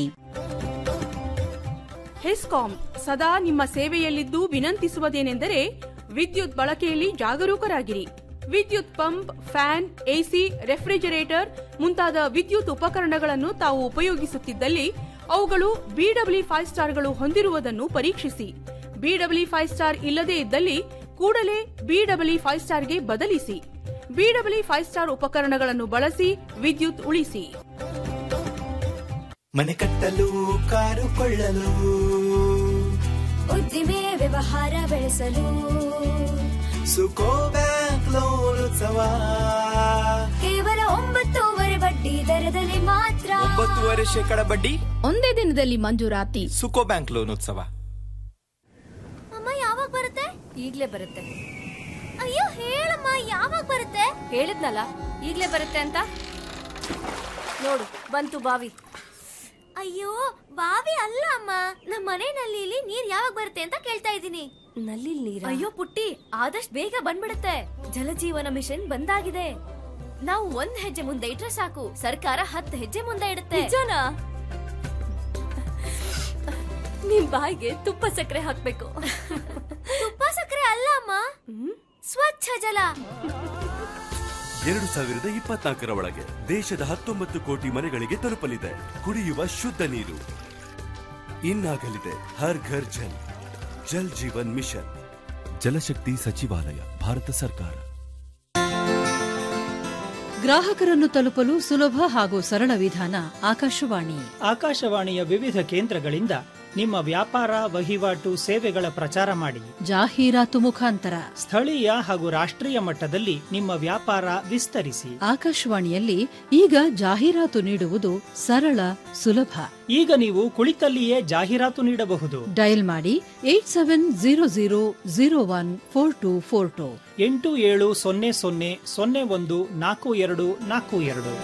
ಹೆಸ್ಕಾಂ ಸದಾ ನಿಮ್ಮ ಸೇವೆಯಲ್ಲಿದ್ದು ವಿನಂತಿಸುವುದೇನೆಂದರೆ ವಿದ್ಯುತ್ ಬಳಕೆಯಲ್ಲಿ ಜಾಗರೂಕರಾಗಿರಿ ವಿದ್ಯುತ್ ಪಂಪ್ ಫ್ಯಾನ್ ಎಸಿ ರೆಫ್ರಿಜರೇಟರ್ ಮುಂತಾದ ವಿದ್ಯುತ್ ಉಪಕರಣಗಳನ್ನು ತಾವು ಉಪಯೋಗಿಸುತ್ತಿದ್ದಲ್ಲಿ ಅವುಗಳು ಬಿಡಬ್ಲ್ಯೂ ಫೈವ್ ಸ್ಟಾರ್ಗಳು ಹೊಂದಿರುವುದನ್ನು ಪರೀಕ್ಷಿಸಿ ಬಿಡಬ್ಲ್ಯೂ ಫೈವ್ ಸ್ಟಾರ್ ಇಲ್ಲದೇ ಇದ್ದಲ್ಲಿ ಕೂಡಲೇ ಬಿಡಬ್ಲ್ಯೂ ಫೈವ್ ಸ್ಟಾರ್ಗೆ ಬದಲಿಸಿ ಬಿಡಬ್ಲ್ಯೂ ಫೈವ್ ಸ್ಟಾರ್ ಉಪಕರಣಗಳನ್ನು ಬಳಸಿ ವಿದ್ಯುತ್ ಉಳಿಸಿ ಮನೆ ಕಟ್ಟಲು ಕಾರು ಕೊಳ್ಳಲು ಉದ್ದಿಮೆ ವ್ಯವಹಾರ ಬೆಳೆಸಲು ಸುಕೋ ಬ್ಯಾಂಕ್ ಲೋನ್ ಉತ್ಸವ ಕೇವಲ ಒಂಬತ್ತೂವರೆ ಬಡ್ಡಿ ದರದಲ್ಲಿ ಮಾತ್ರ ಒಂಬತ್ತುವರೆ ಶೇಕಡ ಬಡ್ಡಿ ಒಂದೇ ದಿನದಲ್ಲಿ ಮಂಜೂರಾತಿ ಸುಕೋ ಬ್ಯಾಂಕ್ ಲೋನ್ ಉತ್ಸವ ಅಮ್ಮ ಯಾವಾಗ ಬರುತ್ತೆ ಈಗ್ಲೇ ಬರುತ್ತೆ ಅಯ್ಯೋ ಹೇಳಮ್ಮ ಯಾವಾಗ ಬರುತ್ತೆ ಹೇಳಿದ್ನಲ್ಲ ಈಗ್ಲೇ ಬರುತ್ತೆ ಅಂತ ನೋಡು ಬಂತು ಬಾವಿ ಅಯ್ಯೋ ಬಾವಿ ಅಲ್ಲ ಅಮ್ಮ ನಮ್ಮ ಮನೆ ನಲ್ಲಿಲಿ ನೀರ್ ಯಾವಾಗ ಬರುತ್ತೆ ಅಂತ ಕೇಳ್ತಾ ಇದ್ದೀನಿ ನಲ್ಲಿ ನೀರ ಅಯ್ಯೋ ಪುಟ್ಟಿ ಆದಷ್ಟು ಬೇಗ ಬಂದ್ಬಿಡುತ್ತೆ ಜಲಜೀವನ ಮಿಷನ್ ಬಂದಾಗಿದೆ ನಾವು ಒಂದ್ ಹೆಜ್ಜೆ ಮುಂದೆ ಇಟ್ರೆ ಸಾಕು ಸರ್ಕಾರ ಹತ್ತು ಹೆಜ್ಜೆ ಮುಂದೆ ಇಡುತ್ತೆ ನಿಜನಾ ನಿಮ್ ಬಾಯಿಗೆ ತುಪ್ಪ ಸಕ್ಕರೆ ಹಾಕ್ಬೇಕು ತುಪ್ಪ ಸಕ್ಕರೆ ಅಲ್ಲ ಅಮ್ಮ ಸ್ವಚ್ಛ ಜಲ ಎರಡು ಸಾವಿರದ ಇಪ್ಪತ್ನಾಲ್ಕರ ಒಳಗೆ ದೇಶದ ಹತ್ತೊಂಬತ್ತು ಕೋಟಿ ಮನೆಗಳಿಗೆ ತಲುಪಲಿದೆ ಕುಡಿಯುವ ಶುದ್ಧ ನೀರು ಇನ್ನಾಗಲಿದೆ ಹರ್ ಘರ್ ಜಲ್ ಜಲ್ ಜೀವನ್ ಮಿಷನ್ ಜಲಶಕ್ತಿ ಸಚಿವಾಲಯ ಭಾರತ ಸರ್ಕಾರ ಗ್ರಾಹಕರನ್ನು ತಲುಪಲು ಸುಲಭ ಹಾಗೂ ಸರಳ ವಿಧಾನ ಆಕಾಶವಾಣಿ ಆಕಾಶವಾಣಿಯ ವಿವಿಧ ಕೇಂದ್ರಗಳಿಂದ ನಿಮ್ಮ ವ್ಯಾಪಾರ ವಹಿವಾಟು ಸೇವೆಗಳ ಪ್ರಚಾರ ಮಾಡಿ ಜಾಹೀರಾತು ಮುಖಾಂತರ ಸ್ಥಳೀಯ ಹಾಗೂ ರಾಷ್ಟ್ರೀಯ ಮಟ್ಟದಲ್ಲಿ ನಿಮ್ಮ ವ್ಯಾಪಾರ ವಿಸ್ತರಿಸಿ ಆಕಾಶವಾಣಿಯಲ್ಲಿ ಈಗ ಜಾಹೀರಾತು ನೀಡುವುದು ಸರಳ ಸುಲಭ ಈಗ ನೀವು ಕುಳಿತಲ್ಲಿಯೇ ಜಾಹೀರಾತು ನೀಡಬಹುದು ಡಯಲ್ ಮಾಡಿ eight seven zero zero zero one four two four two ಎಂಟು ಏಳು ಸೊನ್ನೆ ಸೊನ್ನೆ ಸೊನ್ನೆ ಒಂದು ನಾಲ್ಕು ಎರಡು ನಾಲ್ಕು ಎರಡು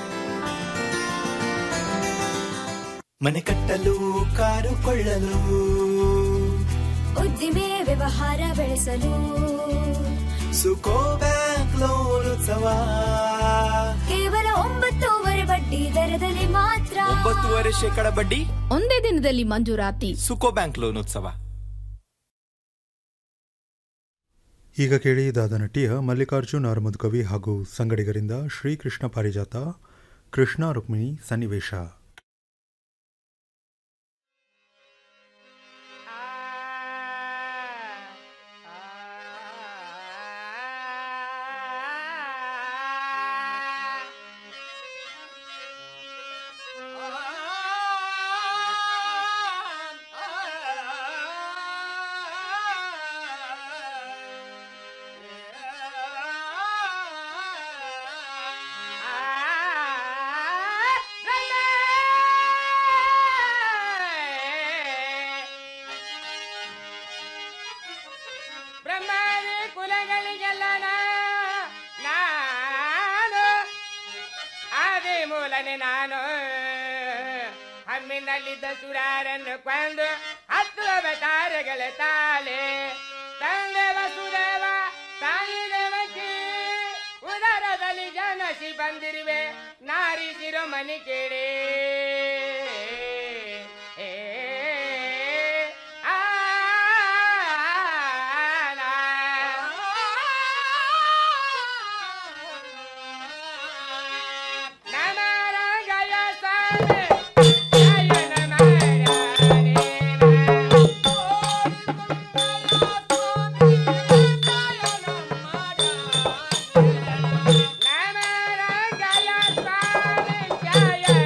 ಮನೆ ಕಟ್ಟಲು ಕಾರು ಕೊಳ್ಳಲು ಉದ್ದಿಮೆ ವ್ಯವಹಾರ ಬೆಳೆಸಲು ಸುಕೋ ಬ್ಯಾಂಕ್ ಲೋನ್ ಉತ್ಸವ ಕೇವಲ ಒಂಬತ್ತೂವರೆ ಬಡ್ಡಿ ದರದಲ್ಲಿ ಮಾತ್ರ ಒಂಬತ್ತುವರೆ ಶೇಕಡ ಬಡ್ಡಿ ಒಂದೇ ದಿನದಲ್ಲಿ ಮಂಜೂರಾತಿ ಸುಕೋ ಬ್ಯಾಂಕ್ ಲೋನ್ ಉತ್ಸವ ಈಗ ಕೇಳಿ ದಾದ ನಟಿಯ ಮಲ್ಲಿಕಾರ್ಜುನ್ ಅರ್ಮದ್ ಕವಿ ಹಾಗೂ ಸಂಗಡಿಗರಿಂದ ಶ್ರೀಕೃಷ್ಣ ಪಾರಿಜಾತ ಕೃಷ್ಣ ರುಕ್ಮಿಣಿ ಸನ್ನಿವೇಶ ಬ್ರಹ್ಮಾದಿ ಕುಲಗಳಿಗೆಲ್ಲ ನಾನು ಆದಿ ಮೂಲನೆ ನಾನು ಹಮ್ಮಿನಲ್ಲಿದ್ದ ಸುರಾರನ್ನು ಕೊಂದು ಹತ್ತು ಅವತಾರಗಳ ತಾಳೆ ತಂದೆ ವಸುದೇವ ತಾಯಿ ದೇವಕಿ ಉದರದಲ್ಲಿ ಜನಸಿ ಬಂದಿರುವೆ ನಾರಿ ಶಿರೋಮಣಿ ಕೇಳಿ ಏ ಆ ಜಯ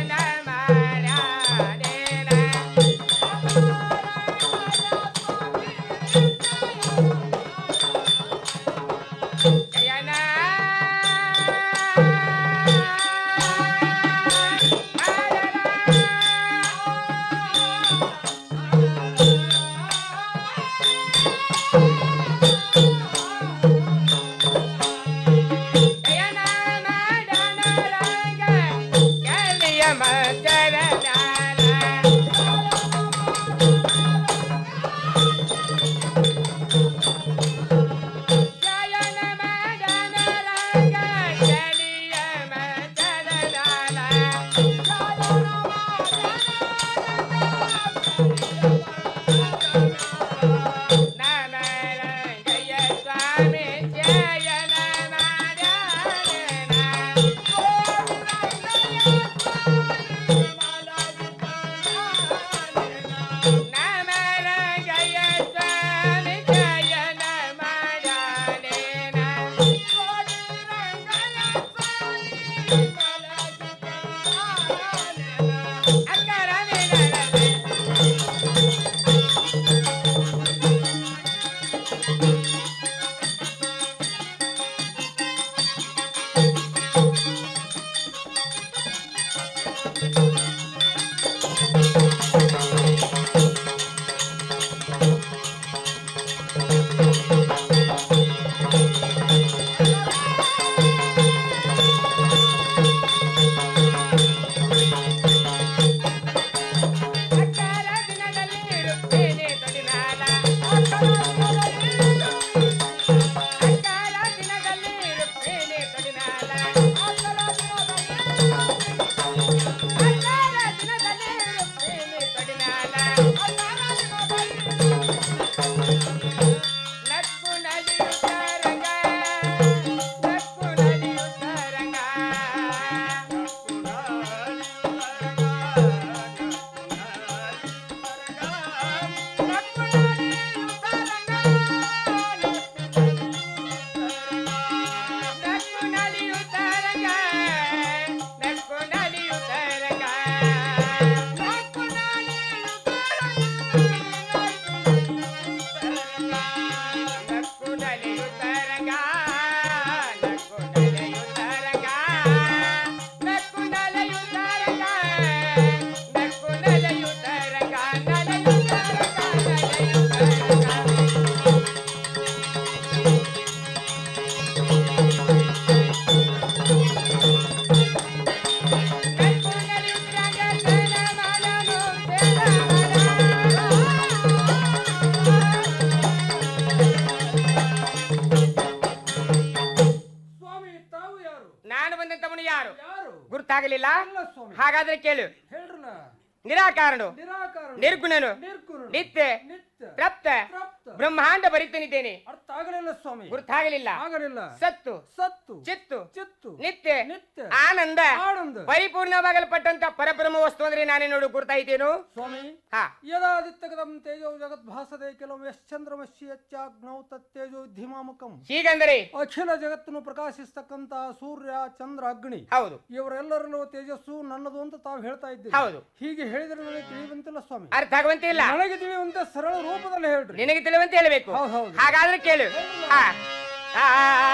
ಗುರುತಾಗಲಿಲ್ಲ ಹಾಗಾದ್ರೆ ಕೇಳು ನಿರಾಕಾರನು ನಿರ್ಗುಣನು ನಿತ್ಯ ತೃಪ್ತ ಬ್ರಹ್ಮಾಂಡ ಬರಿತನಿದ್ದೇನೆ ಅರ್ಥ ಆಗಲಿಲ್ಲ ಸ್ವಾಮಿ ಗುರುತಾಗಲಿಲ್ಲ ಆಗಲಿಲ್ಲ ಸತ್ತು ಸತ್ತು ಚಿತ್ತು ಚಿತ್ತು ನಿತ್ಯ ನಿತ್ಯ ಆನಂದ ಆನಂದ ಪರಿಪೂರ್ಣವಾಗಲ್ಪಟ್ಟಂತ ಪರಬ್ರಹ್ಮ ವಸ್ತು ಅಂದ್ರೆ ನಾನೇ ನೋಡು ಗುರುತಾಯಿತೇನು ಸ್ವಾಮಿ ಹಾ ಯದಾದಿತ್ಯಗದಂ ತೇಜೋ ಜಗದ್ಭಾಸದೆ ಕೆಲವು ಯಶ್ಚಂದ್ರಮಶಿ ಯಚ್ಚಾಗ್ನೌ ತತ್ತೇಜೋ ಧಿಮಾಮಕಂ ಹೀಗಂದರೆ ಅಖಿಲ ಜಗತ್ತನ್ನು ಪ್ರಕಾಶಿಸ್ತಕ್ಕಂತ ಸೂರ್ಯ ಚಂದ್ರ ಅಗ್ನಿ ಹೌದು ಇವರೆಲ್ಲರಲ್ಲೂ ತೇಜಸ್ಸು ನನ್ನದು ಅಂತ ತಾವು ಹೇಳ್ತಾ ಇದ್ದೀರಿ ಹೌದು. ಹೀಗೆ ಹೇಳಿದ್ರೆ ನನಗೆ ತಿಳಿಯುವಂತಿಲ್ಲ ಸ್ವಾಮಿ ಅರ್ಥ ಆಗುವಂತಿಲ್ಲ ನನಗೆ ತಿಳಿಯುವಂತೆ ಸರಳ ರೂಪದಲ್ಲಿ ಹೇಳ್ರಿ ನಿನಗೆ ತಿಳಿಯುವಂತೆ ಹೇಳಬೇಕು ಹೌದು, ಹೌದು. ಹಾಗಾದ್ರೆ ಕೇಳು ಆ. ಆ.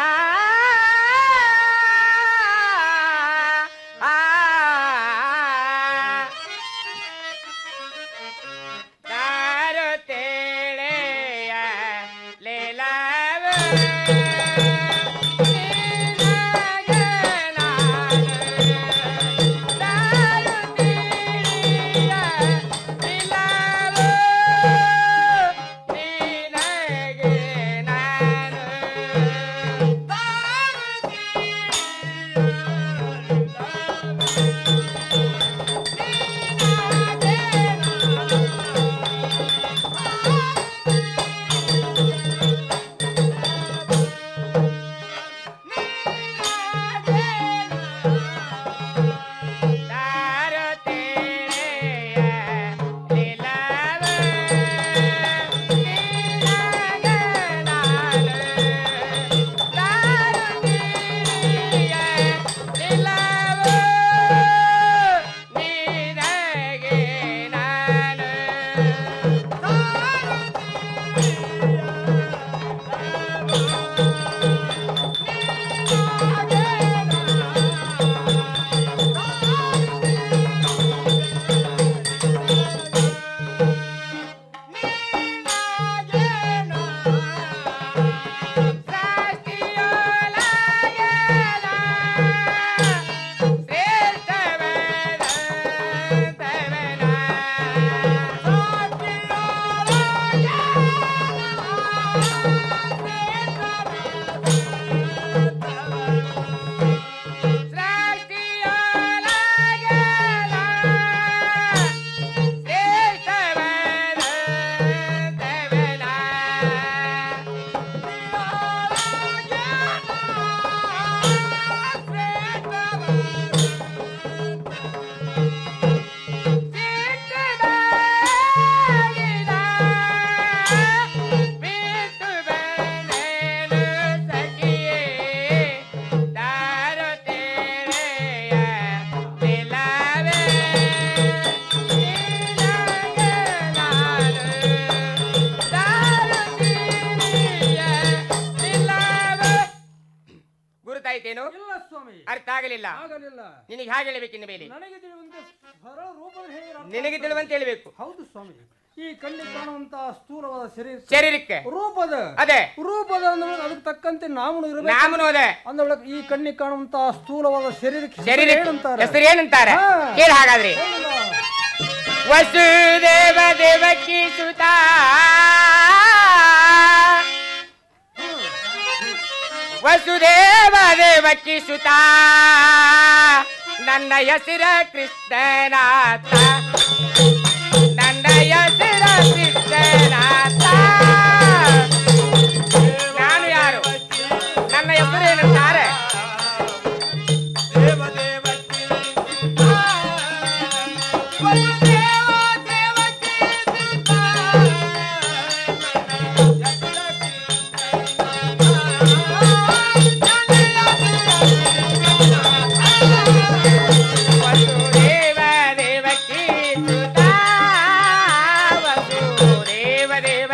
ಆ. ತಾರು ತೇಳೆಯ ಲೀಲಾವ ತಾರು ತೇಳೆಯ ಲೀಲಾವ ಗುರುತಾಯ್ತೇನು ಇಲ್ಲ ಸ್ವಾಮಿ ಅರ್ಥ ಆಗಲಿಲ್ಲ ಆಗಲಿಲ್ಲ ನಿನಗೆ ಹಾಗೆ ಹೇಳಬೇಕಿನ್ನು ಮೇಲೆ ನನಗೆ ತಿಳಿಯುವಂತೆ ಸರಳ ರೂಪದಲ್ಲಿ ಹೇಳಿದ್ರೆ ಅರ್ಥ ನಿನಗೆ ಆಗ್ತದೆ. ತಿಳಿಯುವಂತೆ ಹೇಳಬೇಕು ಹೌದು ಸ್ವಾಮಿ ಈ ಕಣ್ಣಿಗೆ ಕಾಣುವಂತ ಸ್ಥೂಲವಾದ ಶರೀರ ಶರೀರಕ್ಕೆ ರೂಪದ ಅದೇ ರೂಪದ ಅಂದ್ರೆ ಅದಕ್ಕೆ ತಕ್ಕಂತೆ ನಾಮನು ಇರಬೇಕು ನಾಮನು ಅದೇ. ಅಂದ್ರೊಳಗೆ ಈ ಕಣ್ಣಿಗೆ ಕಾಣುವಂತ ಸ್ಥೂಲವಾದ ಶರೀರಕ್ಕೆ ಶರೀರ ಏನಂತಾರೆ ಹೆಸರು ಏನಂತಾರೆ ಹಾ. ಕೇಳಿ ಹಾಗಾದ್ರೆ ವಸುದೇವ ದೇವಕಿ ಸುತ ವಸುದೇವ ದೇವಕಿ ಸುತ ನನ್ನ ಹೆಸರ ಕೃಷ್ಣನಾಥ ನನ್ನ ಹೆಸರ ಕೃಷ್ಣನಾಥ ನಾನು ಯಾರು ನನ್ನ ಹೆಸರು ಏನಂತಾರೆ ವಸುದೇವ ದೇವಕಿ ಸುತ ವಸುದೇವ ದೇವ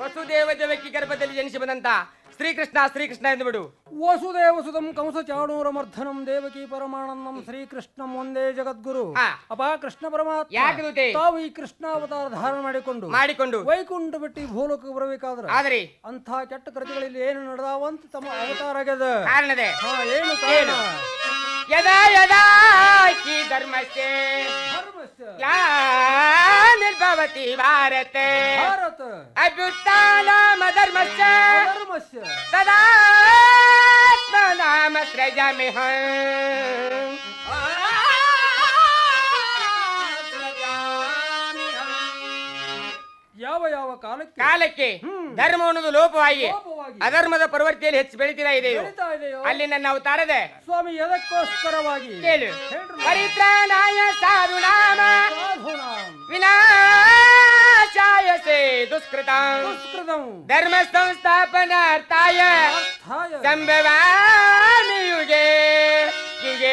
ವಸುದೇವ ದೇವಕಿ ಗರ್ಭದಲ್ಲಿ ಜನಿಸಿ ಬಂದಂತ ಶ್ರೀಕೃಷ್ಣ ಶ್ರೀಕೃಷ್ಣ ಎಂದು ಬಿಡು ವಸುದೇವ ಸುತಂ ಕಂಸ ಚಾಣೂರ ಮರ್ಧನಂ ದೇವಕಿ ಪರಮಾನಂದಂ ಶ್ರೀಕೃಷ್ಣಂ ಒಂದೇ ಜಗದ್ಗುರು ಅಪ ಕೃಷ್ಣ ಪರಮಾತ್ಮ ಯಾಕೆ ದೂತೆ? ತಾವು ಈ ಕೃಷ್ಣಾವತಾರ ಧಾರಣ ಮಾಡಿಕೊಂಡು ಮಾಡಿಕೊಂಡು ವೈಕುಂಠ ಬಿಟ್ಟು ಈ ಭೂಲೋಕಕ್ಕೆ ಬರಬೇಕಾದ್ರೆ ಆದರೆ ಅಂಥ ಕೆಟ್ಟ ಕೃತಿಗಳಲ್ಲಿ ಏನು ನಡೆದಾವಂತ ತಮ್ಮ ಅವತಾರ ಆಗ್ಯದ ಕಾರಣದೆ ಹಾ ಏನು ಕಾರಣ ಏನು? ಯದಾ ಯದಾ ಕಿ ಧರ್ಮಸ್ಯ ನಿರ್ಭವತಿ ಭಾರತ ಭಾರತ ಅಭ್ಯುತ್ಥಾನಾಮ ಧರ್ಮಸ್ಯ ಧರ್ಮಸ್ಯ ತದಾತ್ಮನಾಮ ಸೃಜಾಮ್ಯಹಂ ಯಾವ ಯಾವ ಕಾಲಕ್ಕೆ ಕಾಲಕ್ಕೆ ಧರ್ಮ ಅನ್ನೋದು ಲೋಪವಾಗಿ ಲೋಪವಾಗಿ. ಅಧರ್ಮದ ಪ್ರವೃತ್ತಿಯಲ್ಲಿ ಹೆಚ್ಚು ಬೆಳೀತಾ ಇದೆ ಇದು. ಬೆಳೀತಾ ಇದೆಯೋ? ಅಲ್ಲಿ ನನ್ನ ಅವತಾರದೆ ಸ್ವಾಮಿ ಎದಕ್ಕೋಸ್ಕರವಾಗಿ ಕೇಳು ಹೇಳ್ರಿ. ಪರಿತ್ರಾಣಾಯ ಸಾಧು ನಾಮ ಸಾಧೂನಾಂ ವಿನಾಶಾಯ ಸೇ ದುಷ್ಕೃತಂ ದುಷ್ಕೃತಂ ಧರ್ಮ ಸಂಸ್ಥಾಪನಾರ್ಥಾಯ ಅರ್ಥಾಯ ಸಂಭವಾಮಿ ಯುಗೆ ಯುಗೆ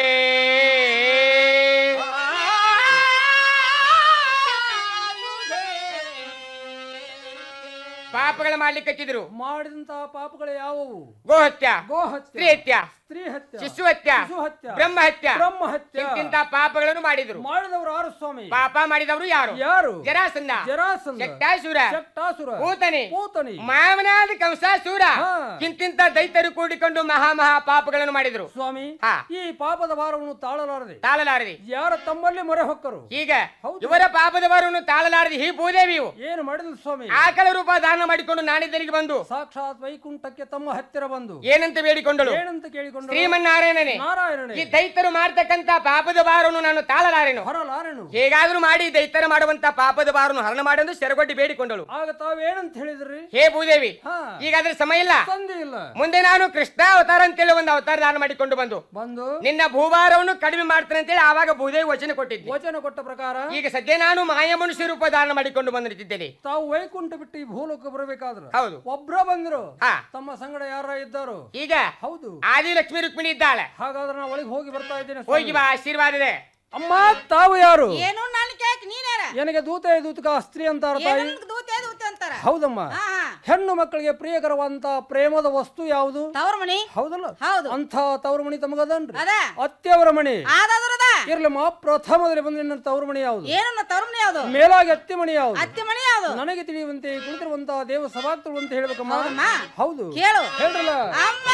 ಪಾಪಗಳ ಮಾಡ್ಲಿಕ್ಕೆ ಹಚ್ಚಿದ್ರು ಮಾಡಿದಂತಹ ಪಾಪಗಳು ಯಾವುವು ಗೋಹತ್ಯ ಗೋಹತ್ಯ ಸ್ತ್ರೀ ಹತ್ಯ ಸ್ತ್ರೀ ಹತ್ಯ ಶಿಶು ಹತ್ಯ ಶಿಶು ಹತ್ಯ ಬ್ರಹ್ಮ ಹತ್ಯ ಬ್ರಹ್ಮ ಹತ್ಯ ಇಂತಿಂತ ಪಾಪಗಳನ್ನು ಮಾಡಿದ್ರು ಮಾಡಿದವರು ಯಾರು ಸ್ವಾಮಿ ಪಾಪ ಮಾಡಿದವರು ಯಾರು ಯಾರು ಜರಾಸಂಧ ಜರಾಸಂಧ ಶಕ್ತಾಸುರ ಶಕ್ತಾಸುರ ಪೂತನಿ ಪೂತನಿ ಮಾವನಾದ ಕಂಸಾಸುರ ಹಾ. ಇಂತಿಂತ ದೈತ್ಯರು ಕೂಡಿಕೊಂಡು ಮಹಾ ಮಹಾ ಪಾಪಗಳನ್ನು ಮಾಡಿದ್ರು ಸ್ವಾಮಿ ಹಾ. ಈ ಪಾಪದ ಭಾರವನ್ನು ತಾಳಲಾರದೆ ತಾಳಲಾರದೆ ಯಾರ ತಮ್ಮಲ್ಲಿ ಮೊರೆ ಹೊಕ್ಕರು ಈಗ ಇವರ ಪಾಪದ ಭಾರವನ್ನು ತಾಳಲಾರದೆ ಈ ಭೂದೇವಿಯು ಏನು ಮಾಡಿದ್ರು ಸ್ವಾಮಿ ಆಕಳ ರೂಪ ದಾನ ಮಾಡಿಕೊಂಡು ನಾಣಿದ್ದಲಿಗೆ ಬಂದು ಸಾಕ್ಷಾತ್ ವೈಕುಂಠಕ್ಕೆ ತಮ್ಮ ಹತ್ತಿರ ಬಂದು ಏನಂತ ಬೇಡಿಕೊಂಡಳು ಏನಂತ ಕೇಳಿಕೊಂಡು ಶ್ರೀಮನ್ನಾರಾಯಣನೇ ನಾರಾಯಣನೇ ಈ ದೈತ್ಯರು ಮಾಡ್ತಕ್ಕಂತ ಪಾಪದ ಭಾರವನ್ನು ನಾನು ತಾಳಲಾರೆನು ಹೊರಲಾರೆನು ಹೇಗಾದ್ರೂ ಮಾಡಿ ದೈತ್ಯರು ಮಾಡುವಂತ ಪಾಪದ ಭಾರವನ್ನು ಹರಣ ಮಾಡೆಂದು ಶರಗೊಡ್ಡಿ ಬೇಡಿಕೊಂಡಳು ಆಗ ತಾವೇನಂತ ಹೇಳಿದ್ರಿ ಹೇ ಭೂದೇವಿ ಹಾ ಈಗ ಅದ್ರ ಸಮಯ ಇಲ್ಲ ತಂದೆ ಇಲ್ಲ ಮುಂದೆ ನಾನು ಕೃಷ್ಣ ಅವತಾರ ಅಂತೇಳಿ ಒಂದು ಅವತಾರ ದಾನ ಮಾಡಿಕೊಂಡು ಬಂದು ಬಂದು ನಿನ್ನ ಭೂಭಾರವನ್ನು ಕಡಿಮೆ ಮಾಡ್ತೇನೆ ಅಂತೇಳಿ ಆವಾಗ ಭೂದೇವಿ ವಚನ ಕೊಟ್ಟಿದ್ದೆ ವಚನ ಕೊಟ್ಟ ಪ್ರಕಾರ ಈಗ ಸದ್ಯ ನಾನು ಮಾಯ ಮನುಷ್ಯ ರೂಪ ದಾನ ಮಾಡಿಕೊಂಡು ಬಂದು ನಿಂತಿದ್ದೇನೆ ತಾವು ವೈಕುಂಠ ಬಿಟ್ಟು ಈ ಭೂಲೋಕ ಬರಬೇಕಾದ್ರೆ ಹೌದು ಒಬ್ರ ಬಂದ್ರು ಹಾ. ತಮ್ಮ ಸಂಗಡ ಯಾರ ಇದ್ದಾರು ಈಗ ಹೌದು ಆದಿ ಲಕ್ಷ್ಮಿ ರುಕ್ಮಿಣಿ ಇದ್ದಾಳೆ ಹಾಗಾದ್ರೆ ನಾ ಒಳಗೆ ಹೋಗಿ ಬರ್ತಾ ಇದ್ದೇನೆ ಸ್ವಾಮಿ. ಹೋಗಿ ಬಾ ಆಶೀರ್ವಾದ ಇದೆ ಅಮ್ಮ ತಾವು ಯಾರು ಏನು ನನ್ನ ಕೇಕ್ ನೀನ್ಯಾರ ನನಗೆ ದೂತೆ ದೂತಕ ಸ್ತ್ರೀ ಅಂತಾರ ತಾಯಿ ಏನಂತ ದೂತೆ ದೂತೆ ಅಂತಾರ ಹೌದಮ್ಮ ಹಾ, ಹಾ. ಹೆಣ್ಣು ಮಕ್ಕಳಿಗೆ ಪ್ರಿಯಕರವಂತ ಪ್ರೇಮದ ವಸ್ತು ಯಾವುದು ತವ್ರ ಮನಿ ಹೌದಲ್ಲ ಹೌದು ಅಂಥ ತವ್ರ ಮಣಿ ತಮಗದನ್ರಿ ಅದ ಅತ್ತೆಯವರ ಮಣಿ ಆದಾದ್ರದ ಇರ್ಲಮ್ಮ ಪ್ರಥಮದಲ್ಲಿ ಬಂದ ನಿನ್ನ ತವ್ರ ಮಣಿ ಯಾವುದು ಏನು ನನ್ನ ತವ್ರ ಮನಿ ಯಾವ್ದು ಮೇಲಾಗಿ ಅತ್ತೆ ಮಣಿ ಯಾವುದು ಅತ್ತೆ ಮನಿ ಯಾವ್ದು ನನಗೆ ತಿಳಿಯುವಂತೆ ಕುಳಿತಿರುವಂತ ದೇವ ಸಭಾಕ್ತರು ಅಂತ ಹೇಳ್ಬೇಕಮ್ಮ ಹೌದಮ್ಮ? ಹೌದು ಕೇಳು ಹೇಳ್ರಲ್ಲ ಅಮ್ಮ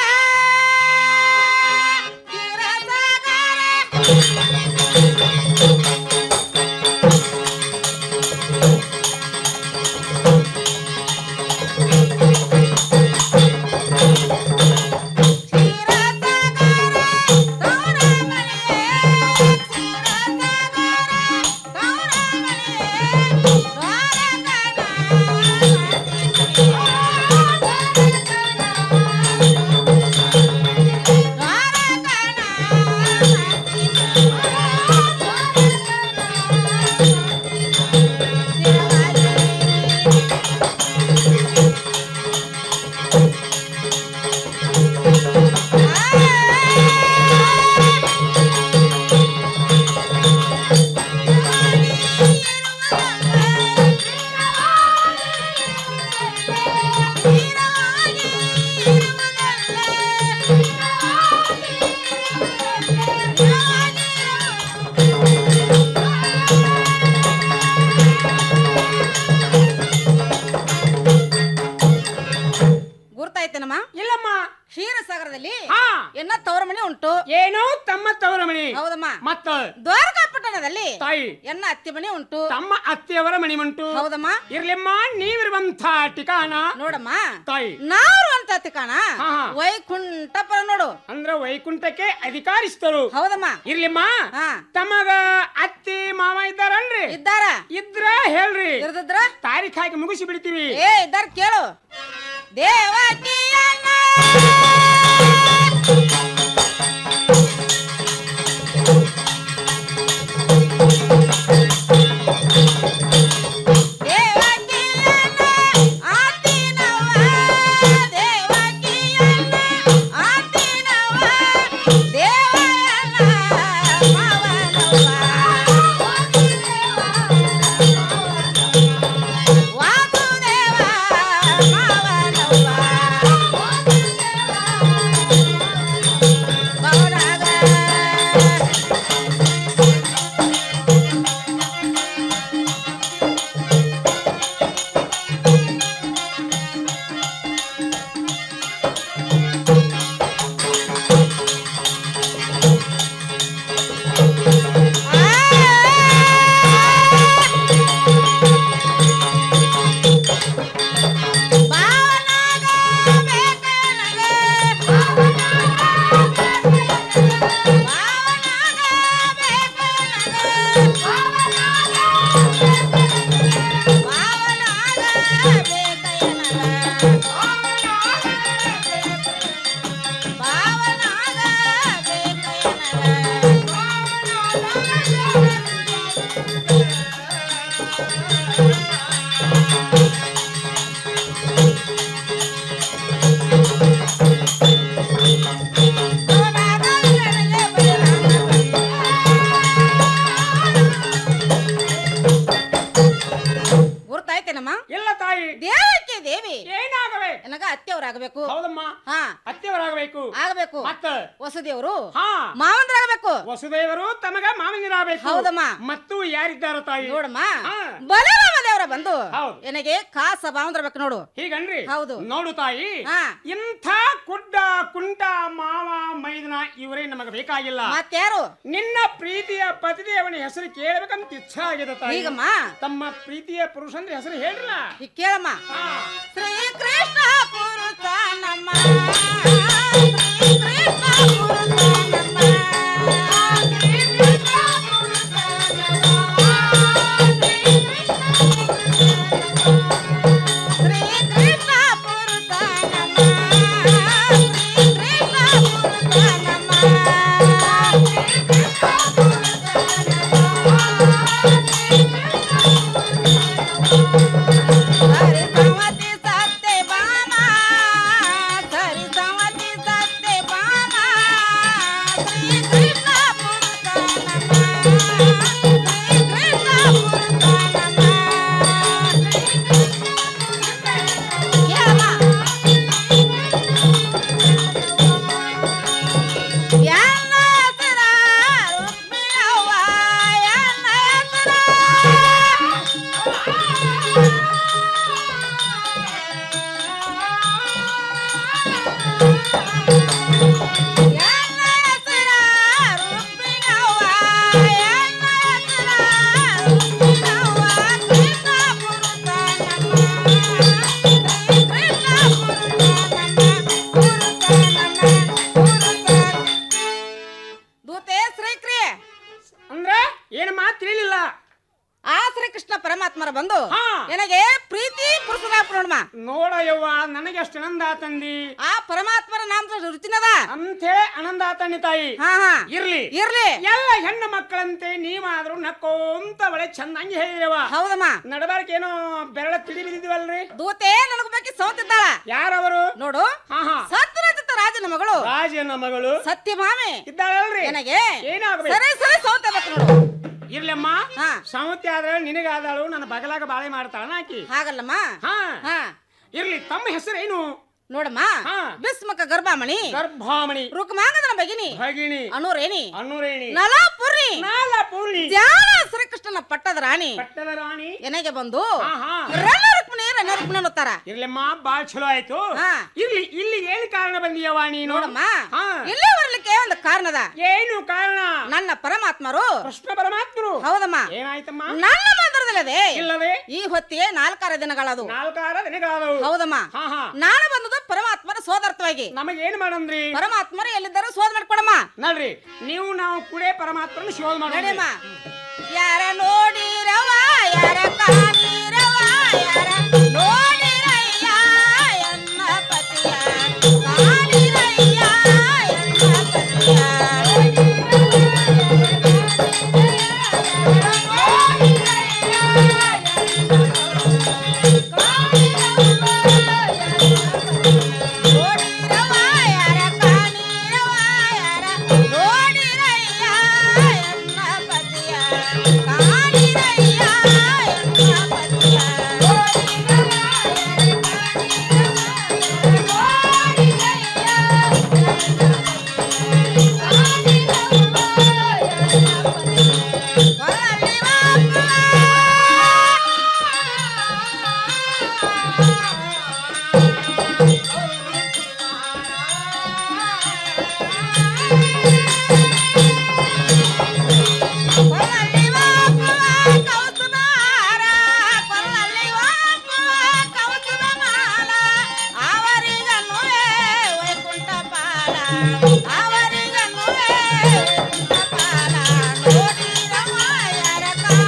ಗುರ್ತಾಯ್ತೇನಮ್ಮ ಇಲ್ಲಮ್ಮ ಕ್ಷೀರಸಾಗರದಲ್ಲಿ ಹಾ. ಎನ್ನ ತವರ ಮನೆ ಉಂಟು ಏನೋ ತಮ್ಮ ತವರ ಮಣಿ ಹೌದಮ್ಮ ಮತ್ತ ದ್ವಾರಕಾಪಟ್ಟಣದಲ್ಲಿ ತಾಯಿ ಎನ್ನ ಅತ್ತಿ ಮನೆ ಉಂಟು ತಮ್ಮ ಅತ್ತೆಯವರ ಮಣಿ ಉಂಟು ಹೌದಮ್ಮ ಇರ್ಲಿಮ್ಮ ನೀವಿರುವಂತ ಟಿಕಾಣ ನೋಡಮ್ಮ ತಾಯಿ ನಾವು ಅಂತ ತಿಕಾಣ ಹಾ, ಹಾ. ವೈಕುಂಠಪುರ ನೋಡು ಅಂದ್ರ ವೈಕುಂಠಕ್ಕೆ ಅಧಿಕಾರಿಸ್ತರು ಹೌದಮ್ಮ ಇರ್ಲಿಮ್ಮ ಹಾ. ತಮಗ ಅತ್ತಿ ಮಾವ ಇದ್ದಾರಲ್ರಿ ಇದ್ದಾರ ಇದ್ರ ಹೇಳ್ರಿ ಇರ್ದಿದ್ರ ತಾರೀಖ್ ಹಾಕಿ ಮುಗಿಸಿ ಬಿಡ್ತೀವಿ ಏ ಇದ್ದಾರ ಕೇಳು ದೇವಕಿಯನ್ನ ದೇವಕಿಯನ್ನ ಆತಿನವ್ವ, ದೇವಕಿಯನ್ನ ಆತಿನವ್ವ, ದೇವಯನ್ನ ಮಾವನವ್ವ. ವಾಸುದೇವ ಗುರ್ತಾಯ್ತೇನಮ್ಮ ಇಲ್ಲ ತಾಯಿ ದೇವಕ್ಕೆ ದೇವಿ ಏನಾಗಬೇಕು ನನಗ ಅತ್ತೆಯವರಾಗಬೇಕು ಹೌದಮ್ಮ ಹಾ ಅತ್ತೆಯವರಾಗಬೇಕು ಆಗಬೇಕು ಮತ್ತ ವಸುದೇವರು ಹಾ ಮಾವಂದ್ರಾಗಬೇಕು ವಸುದೇವರು ತಮಗ ಮಾವಿನರಾಗಬೇಕು ಹೌದಮ್ಮ. ಮತ್ತು ಯಾರಿದ್ದಾರ ತಾಯಿ ನೋಡಮ್ಮ ಹಾ. ಬಲರಾಮ ದೇವರ ಬಂದು ಹೌದು. ನನಗೆ ಕಾಸ ಮಾವಂದ್ರಬೇಕು ನೋಡು ಹೀಗನ್ರಿ ಹೌದು. ನೋಡು ತಾಯಿ ಹಾ. ಇಂಥ ಕುಡ್ಡ ಕುಂಟ ಮಾವ ಮೈದನ ಇವರೇ ನಮಗೆ ಬೇಕಾಗಿಲ್ಲ ಮತ್ಯಾರು ನಿನ್ನ ಪ್ರೀತಿಯ ಪತಿದೇವನ ಹೆಸರು ಕೇಳಬೇಕಂತ ಇಚ್ಛೆ ಆಗಿದೆ ತಾಯಿ ಹೀಗಮ್ಮ? ತಮ್ಮ ಪ್ರೀತಿಯ ಪುರುಷಂದ್ರ ಹೆಸರು ಹೇಳ್ರಲ್ಲ ಈಗ ಕೇಳಮ್ಮ ಶ್ರೀ ಕೃಷ್ಣ ಪುರುಷ ನಮ್ಮ ದೂತೆ ಶ್ರೀಕ್ರಿಯೆ ಅಂದ್ರೆ ಏನು ಮಾತು ತಿಳಿಲಿಲ್ಲ ಆ ಶ್ರೀಕೃಷ್ಣ ಪರಮಾತ್ಮರ ಬಂದು ಹಾ. ನನಗೆ ಪ್ರೀತಿ ಪುರುಷರಾಪ ನೋಡಮ್ಮ ನೋಡ ಯವ್ವ ನನಗೆ ಎಷ್ಟು ಆನಂದ ಆತಂದಿ ಆ ಪರಮಾತ್ಮರ ನಾಮ ರುಚಿನದ ಅಂತೇಳಿ ಆನಂದ ಆತಂದಿ ತಾಯಿ ಹಾ ಹಾ ಇರ್ಲಿ ಇರ್ಲಿ ಎಲ್ಲ ಹೆಣ್ಣು ಮಕ್ಕಳಂತೆ ನೀವಾದ್ರೂ ನಕ್ಕೋಂತ ಒಳ್ಳೆ ಚಂದಂಗಿ ಹೇಳಿರವ ಹೌದಮ್ಮ ನಡಬಾರ್ಕ ಏನೋ ಬೆರಳ ತಿಳಿ ಬಿದ್ದಿದ್ವಲ್ರಿ ದೂತೆ ನನಗ ಬಗ್ಗೆ ಸೋತಿದ್ದಾಳ ಯಾರವರು ನೋಡು ಹಾ ಹಾ ಸತ್ಯರಚಿತ ರಾಜನ ಮಗಳು ರಾಜನ ಮಗಳು ಸತ್ಯಭಾಮೆ ಇದ್ದಾಳಲ್ರಿ ನನಗೆ ಏನಾಗ್ಬೇಕು ಸರಿ ಸರಿ ಸೋತಬೇಕು ನೋಡು ಇರ್ಲಮ್ಮ ಸಮತಿ ಆದ್ರೆ ನಿನಗಾದಳು ನನ್ನ ಬಗಲಾಗ ಬಾಳೆ ಮಾಡ್ತಾಳ ಆಕಿ ಹಾಗಲ್ಲಮ್ಮ ಹಾ ಹಾ ಇರ್ಲಿ ತಮ್ಮ ಹೆಸರೇನು ನೋಡಮ್ಮ ಹಾ. ಬಿಸ್ಮಕ ಗರ್ಭಾಮಣಿ ಗರ್ಭಾಮಣಿ ರುಕ್ಮಾಂಗದನ ಭಗಿನಿ ಭಗಿನಿ ಅನುರೇಣಿ ಅನ್ನೂರೇಣಿ ನಲಾಪುರಿ ನಾಲಪೂರ್ಣಿ ಧ್ಯಾನ ಶ್ರೀಕೃಷ್ಣನ ಪಟ್ಟದ ರಾಣಿ ಪಟ್ಟದ ರಾಣಿ ಎನೆಗೆ ಬಂದು ಹಾ, ಹಾ. ರಣ ರುಕ್ಮಿಣಿ ರಣ ರುಕ್ಮಿಣಿ ಅನ್ನುತ್ತಾರ ಇರ್ಲಮ್ಮ ಬಾಳ್ ಚಲೋ ಆಯ್ತು ಹಾ. ಇರ್ಲಿ ಇಲ್ಲಿ ಏನು ಕಾರಣ ಬಂದಿಯವ್ವ ನೀನು ನೋಡಮ್ಮ ಹಾ. ಇಲ್ಲೇ ಬರ್ಲಿಕ್ಕೆ ಒಂದು ಕಾರಣದ ಏನು ಕಾರಣ ನನ್ನ ಪರಮಾತ್ಮರು ಕೃಷ್ಣ ಪರಮಾತ್ಮರು ಹೌದಮ್ಮ ಏನಾಯ್ತಮ್ಮ ನನ್ನ ಮಂದಿರದಲ್ಲದೆ ಇಲ್ಲವೇ ಈ ಹೊತ್ತಿಗೆ ನಾಲ್ಕಾರು ದಿನಗಳದು ನಾಲ್ಕಾರ ದಿನಗಳಾದವು ಹೌದಮ್ಮ ಹಾ ಹಾ ನಾನು ಬಂದದು ಪರಮಾತ್ಮರ ಸೋದರತ್ವಾಗಿ ನಮಗೇನ್ ಮಾಡಂದ್ರಿ ಪರಮಾತ್ಮರು ಎಲ್ಲಿದ್ದಾರೋ ಶೋಧ ಮಾಡ್ಕೊಡಮ್ಮ ನೋಡ್ರಿ ನೀವು ನಾವು ಕುಡೆ ಪರಮಾತ್ಮನ ಶೋಧ ಮಾಡೋಣ ನಡಿಯಮ್ಮ ಯಾರ ನೋಡಿರವ ಯಾರ ಕಾಣಿರವ ಯಾರ ನೋಡಿರಯ್ಯ ಎನ್ನ ಪತಿಯ ಕಾಣಿರಯ್ಯ ಎನ್ನ ಪತಿಯ ನೋಡಿರವ ಯಾರ ಕಾಣಿರವ ಯಾರ ನೋಡಿರಯ್ಯ ಎನ್ನ ಪತಿಯ ಕಾಣಿರಯ್ಯ ಎನ್ನ ಪತಿಯ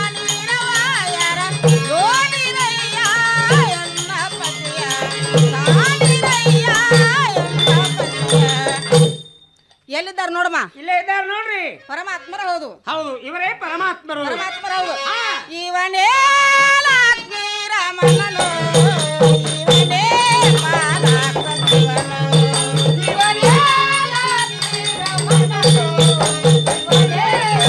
ನೋಡಿರಯ್ಯ ಎನ್ನ ಪತಿಯ ಇದ್ದಾರ ನೋಡಮ್ಮ ಇಲ್ಲೇ ಇದ್ದಾರೆ ನೋಡ್ರಿ ಪರಮಾತ್ಮರ ಹೌದು ಹೌದು ಇವರೇ ಪರಮಾತ್ಮರು ಪರಮಾತ್ಮರ ಹೌದು ಇವನೇ ಲಕ್ಷ್ಮೀ ರಮಣನು ಇವನೇ ಮಾಲಾಕ ಶಿವನು ಇವನೇ ಲಕ್ಷ್ಮೀ ರಮಣನು ಇವನೇ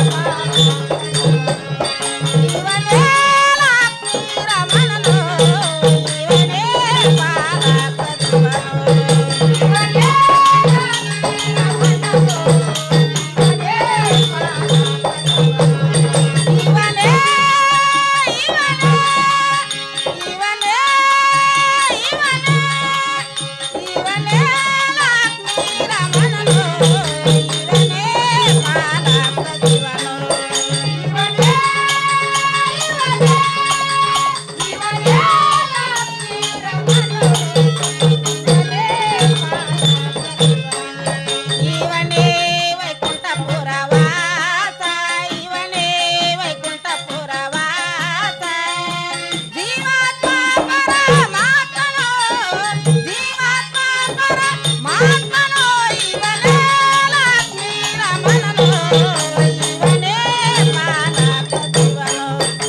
ಇವನೇ ಲಕ್ಷ್ಮೀ ರಮಣನು ಇವನೇ ಮಾಲಾಕ ಶಿವನು ಇವನೇ ಇವನೇ ಇವನೇ ಇವನೇ ಇವನೇ ಇವನೇ ಲಕ್ಷ್ಮೀ ರಮಣನು ಇವನೇ ಮಾಲಾಕ ಶಿವನು ಇವನೇ ಇವನೇ ಇವನೇ ಲಕ್ಷ್ಮೀ ರಮಣನು ಇವನೇ ಇವನೇ ವೈಕುಂಠಪುರ ವಾಸ ಇವನೇ ವೈಕುಂಠಪುರ ವಾಸ ಜೀವಾತ್ಮ ಪರಮಾತ್ಮನೋ ಜೀವಾತ್ಮ ಪರಮಾತ್ಮನೋ ಇವನೇ ಲಕ್ಷ್ಮೀ ರಮಣನೋ ಇವನೇ ಮಾನಕ ಶಿವನೋ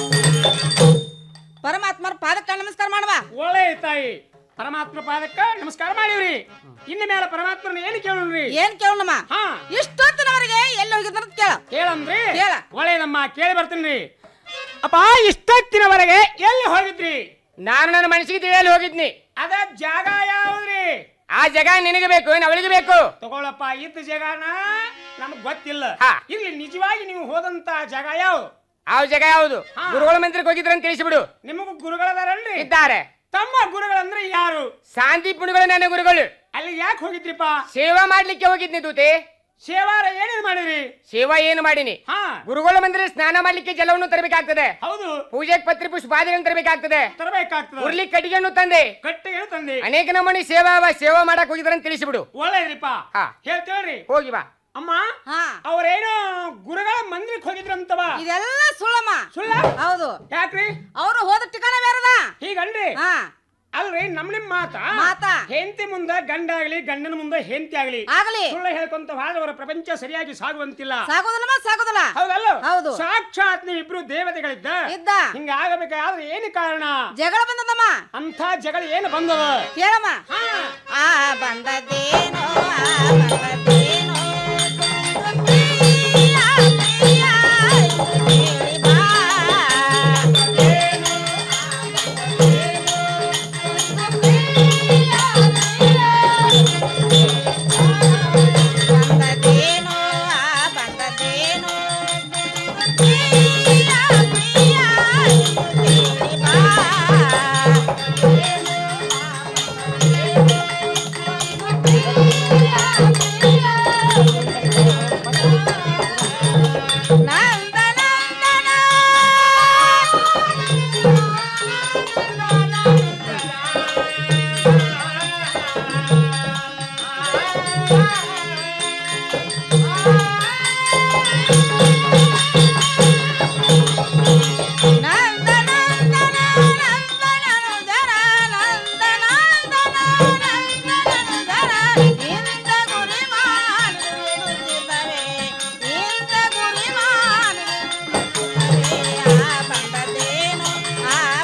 ಪರಮಾತ್ಮರ ಪಾದಕ್ಕೆ ನಮಸ್ಕಾರ ಮಾಡುವ ಒಳ್ಳೆ ತಾಯಿ ಪರಮಾತ್ಮ ಪಾದಕ್ಕ ನಮಸ್ಕಾರ ಮಾಡಿವ್ರಿ ಇನ್ನು ಮೇಲೆ ಪರಮಾತ್ಮನ ಏನು ಕೇಳೋಣ್ರಿ ಏನ್ ಕೇಳೋಣಮ್ಮ ಹಾ ಇಷ್ಟೊತ್ತಿನವರೆಗೆ ಎಲ್ಲಿ ಹೋಗಿದ್ರ ಕೇಳ ಕೇಳಂದ್ರಿ ಕೇಳ. ಒಳ್ಳೇದಮ್ಮ ಕೇಳಿ ಬರ್ತೀನಿ ಅಪ್ಪ ಇಷ್ಟೊತ್ತಿನವರೆಗೆ ಎಲ್ಲಿ ಹೋಗಿದ್ರಿ ನಾನು ನನ್ನ ಮನಸ್ಸಿಗೆ ತಿಳಿಯಲು ಹೋಗಿದ್ನಿ ಅದ ಜಾಗ ಯಾವ್ದ್ರಿ ಆ ಜಾಗ ನಿನಗೆ ಬೇಕು ಏನ್ ಅವಳಿಗೆ ಬೇಕು ತಗೊಳಪ್ಪ ಇದ್ದ ಜಾಗನ ನಮಗ್ ಗೊತ್ತಿಲ್ಲ ಹಾ. ಇಲ್ಲಿ ನಿಜವಾಗಿ ನೀವು ಹೋದಂತ ಜಾಗ ಯಾವ್ದು ಆ ಜಾಗ ಯಾವುದು ಗುರುಗಳ ಮಂದಿರಕ್ಕೆ ಹೋಗಿದ್ರ ಅಂತ ತಿಳಿಸಿಬಿಡು ನಿಮಗೂ ಗುರುಗಳದಾರಲ್ರಿ ಇದ್ದಾರೆ ತಮ್ಮ ಗುರುಗಳಂದ್ರೆ ಯಾರು ಶಾಂತಿ ಪುಣಿಗಳು ನನ್ನ ಗುರುಗಳು ಅಲ್ಲಿ ಯಾಕೆ ಹೋಗಿದ್ರಿಪ್ಪ ಸೇವಾ ಮಾಡ್ಲಿಕ್ಕೆ ಹೋಗಿದ್ನಿ ದೂತೆ ಸೇವಾರ ಏನೇನ್ ಮಾಡಿರಿ ಸೇವಾ ಏನು ಮಾಡೀನಿ ಹಾ ಗುರುಗಳ ಮಂದಿರ ಸ್ನಾನ ಮಾಡ್ಲಿಕ್ಕೆ ಜಲವನ್ನು ತರಬೇಕಾಗ್ತದೆ ಹೌದು ಪೂಜೆಗೆ ಪತ್ರಿ ಪುಷ್ಪಾದಿಗಳನ್ನು ತರಬೇಕಾಗ್ತದೆ ತರಬೇಕಾಗ್ತದೆ ಉರ್ಲಿ ಕಟ್ಟಿಗೆಯನ್ನು ತಂದೆ ಕಟ್ಟೆಗೆ ತಂದೆ ಅನೇಕ ನಮೂನಿ ಸೇವಾ ಅವ, ಸೇವಾ ಮಾಡಕ್ ಹೋಗಿದ್ರ ಅಂತ ತಿಳಿಸಿಬಿಡು ಒಳ್ಳೇದ್ರಿಪ್ಪ ಹಾ. ಹೇಳ್ತೇಳ್ರಿ ಹೋಗಿ ಬಾ ಅಮ್ಮ ಅವ್ರೇನೋ ಗುರುಗಳ ಮಂದಿರಕ್ಕೆ ಹೋಗಿದ್ರಂತವ ಇದೆಲ್ಲ ಸುಳ್ಳಮ್ಮ ಸುಳ್ಳ ಹೌದು ಯಾಕ್ರಿ ಅವರು ಹೋದ ಠಿಕಾಣ ಬೇರೆದ ಹೀಗಲ್ರಿ ಹಾ ಅಲ್ರಿ ನಮ್ ನಿಮ್ ಮಾತ ಮಾತ. ಹೆಂಡತಿ ಮುಂದ ಗಂಡ ಆಗ್ಲಿ ಗಂಡನ ಮುಂದೆ ಹೆಂಡತಿ ಆಗ್ಲಿ ಆಗ್ಲಿ. ಸುಳ್ಳು ಹೇಳ್ಕೊಂತ ಬಾಳದವರ ಪ್ರಪಂಚ ಸರಿಯಾಗಿ ಸಾಗುವಂತಿಲ್ಲ ಸಾಗೋದಿಲ್ಲಮ್ಮ ಸಾಗೋದಿಲ್ಲ ಹೌದಲ್ಲ ಹೌದು. ಸಾಕ್ಷಾತ್ ನೀವು ಇಬ್ರು ದೇವತೆಗಳಿದ್ದ ಇದ್ದ. ಹಿಂಗ ಆಗಬೇಕಾದ್ರೆ ಏನು ಕಾರಣ ಜಗಳ ಬಂದದಮ್ಮ ಅಂತ ಜಗಳ ಏನು ಬಂದವ ಕೇಳಮ್ಮ ಹಾ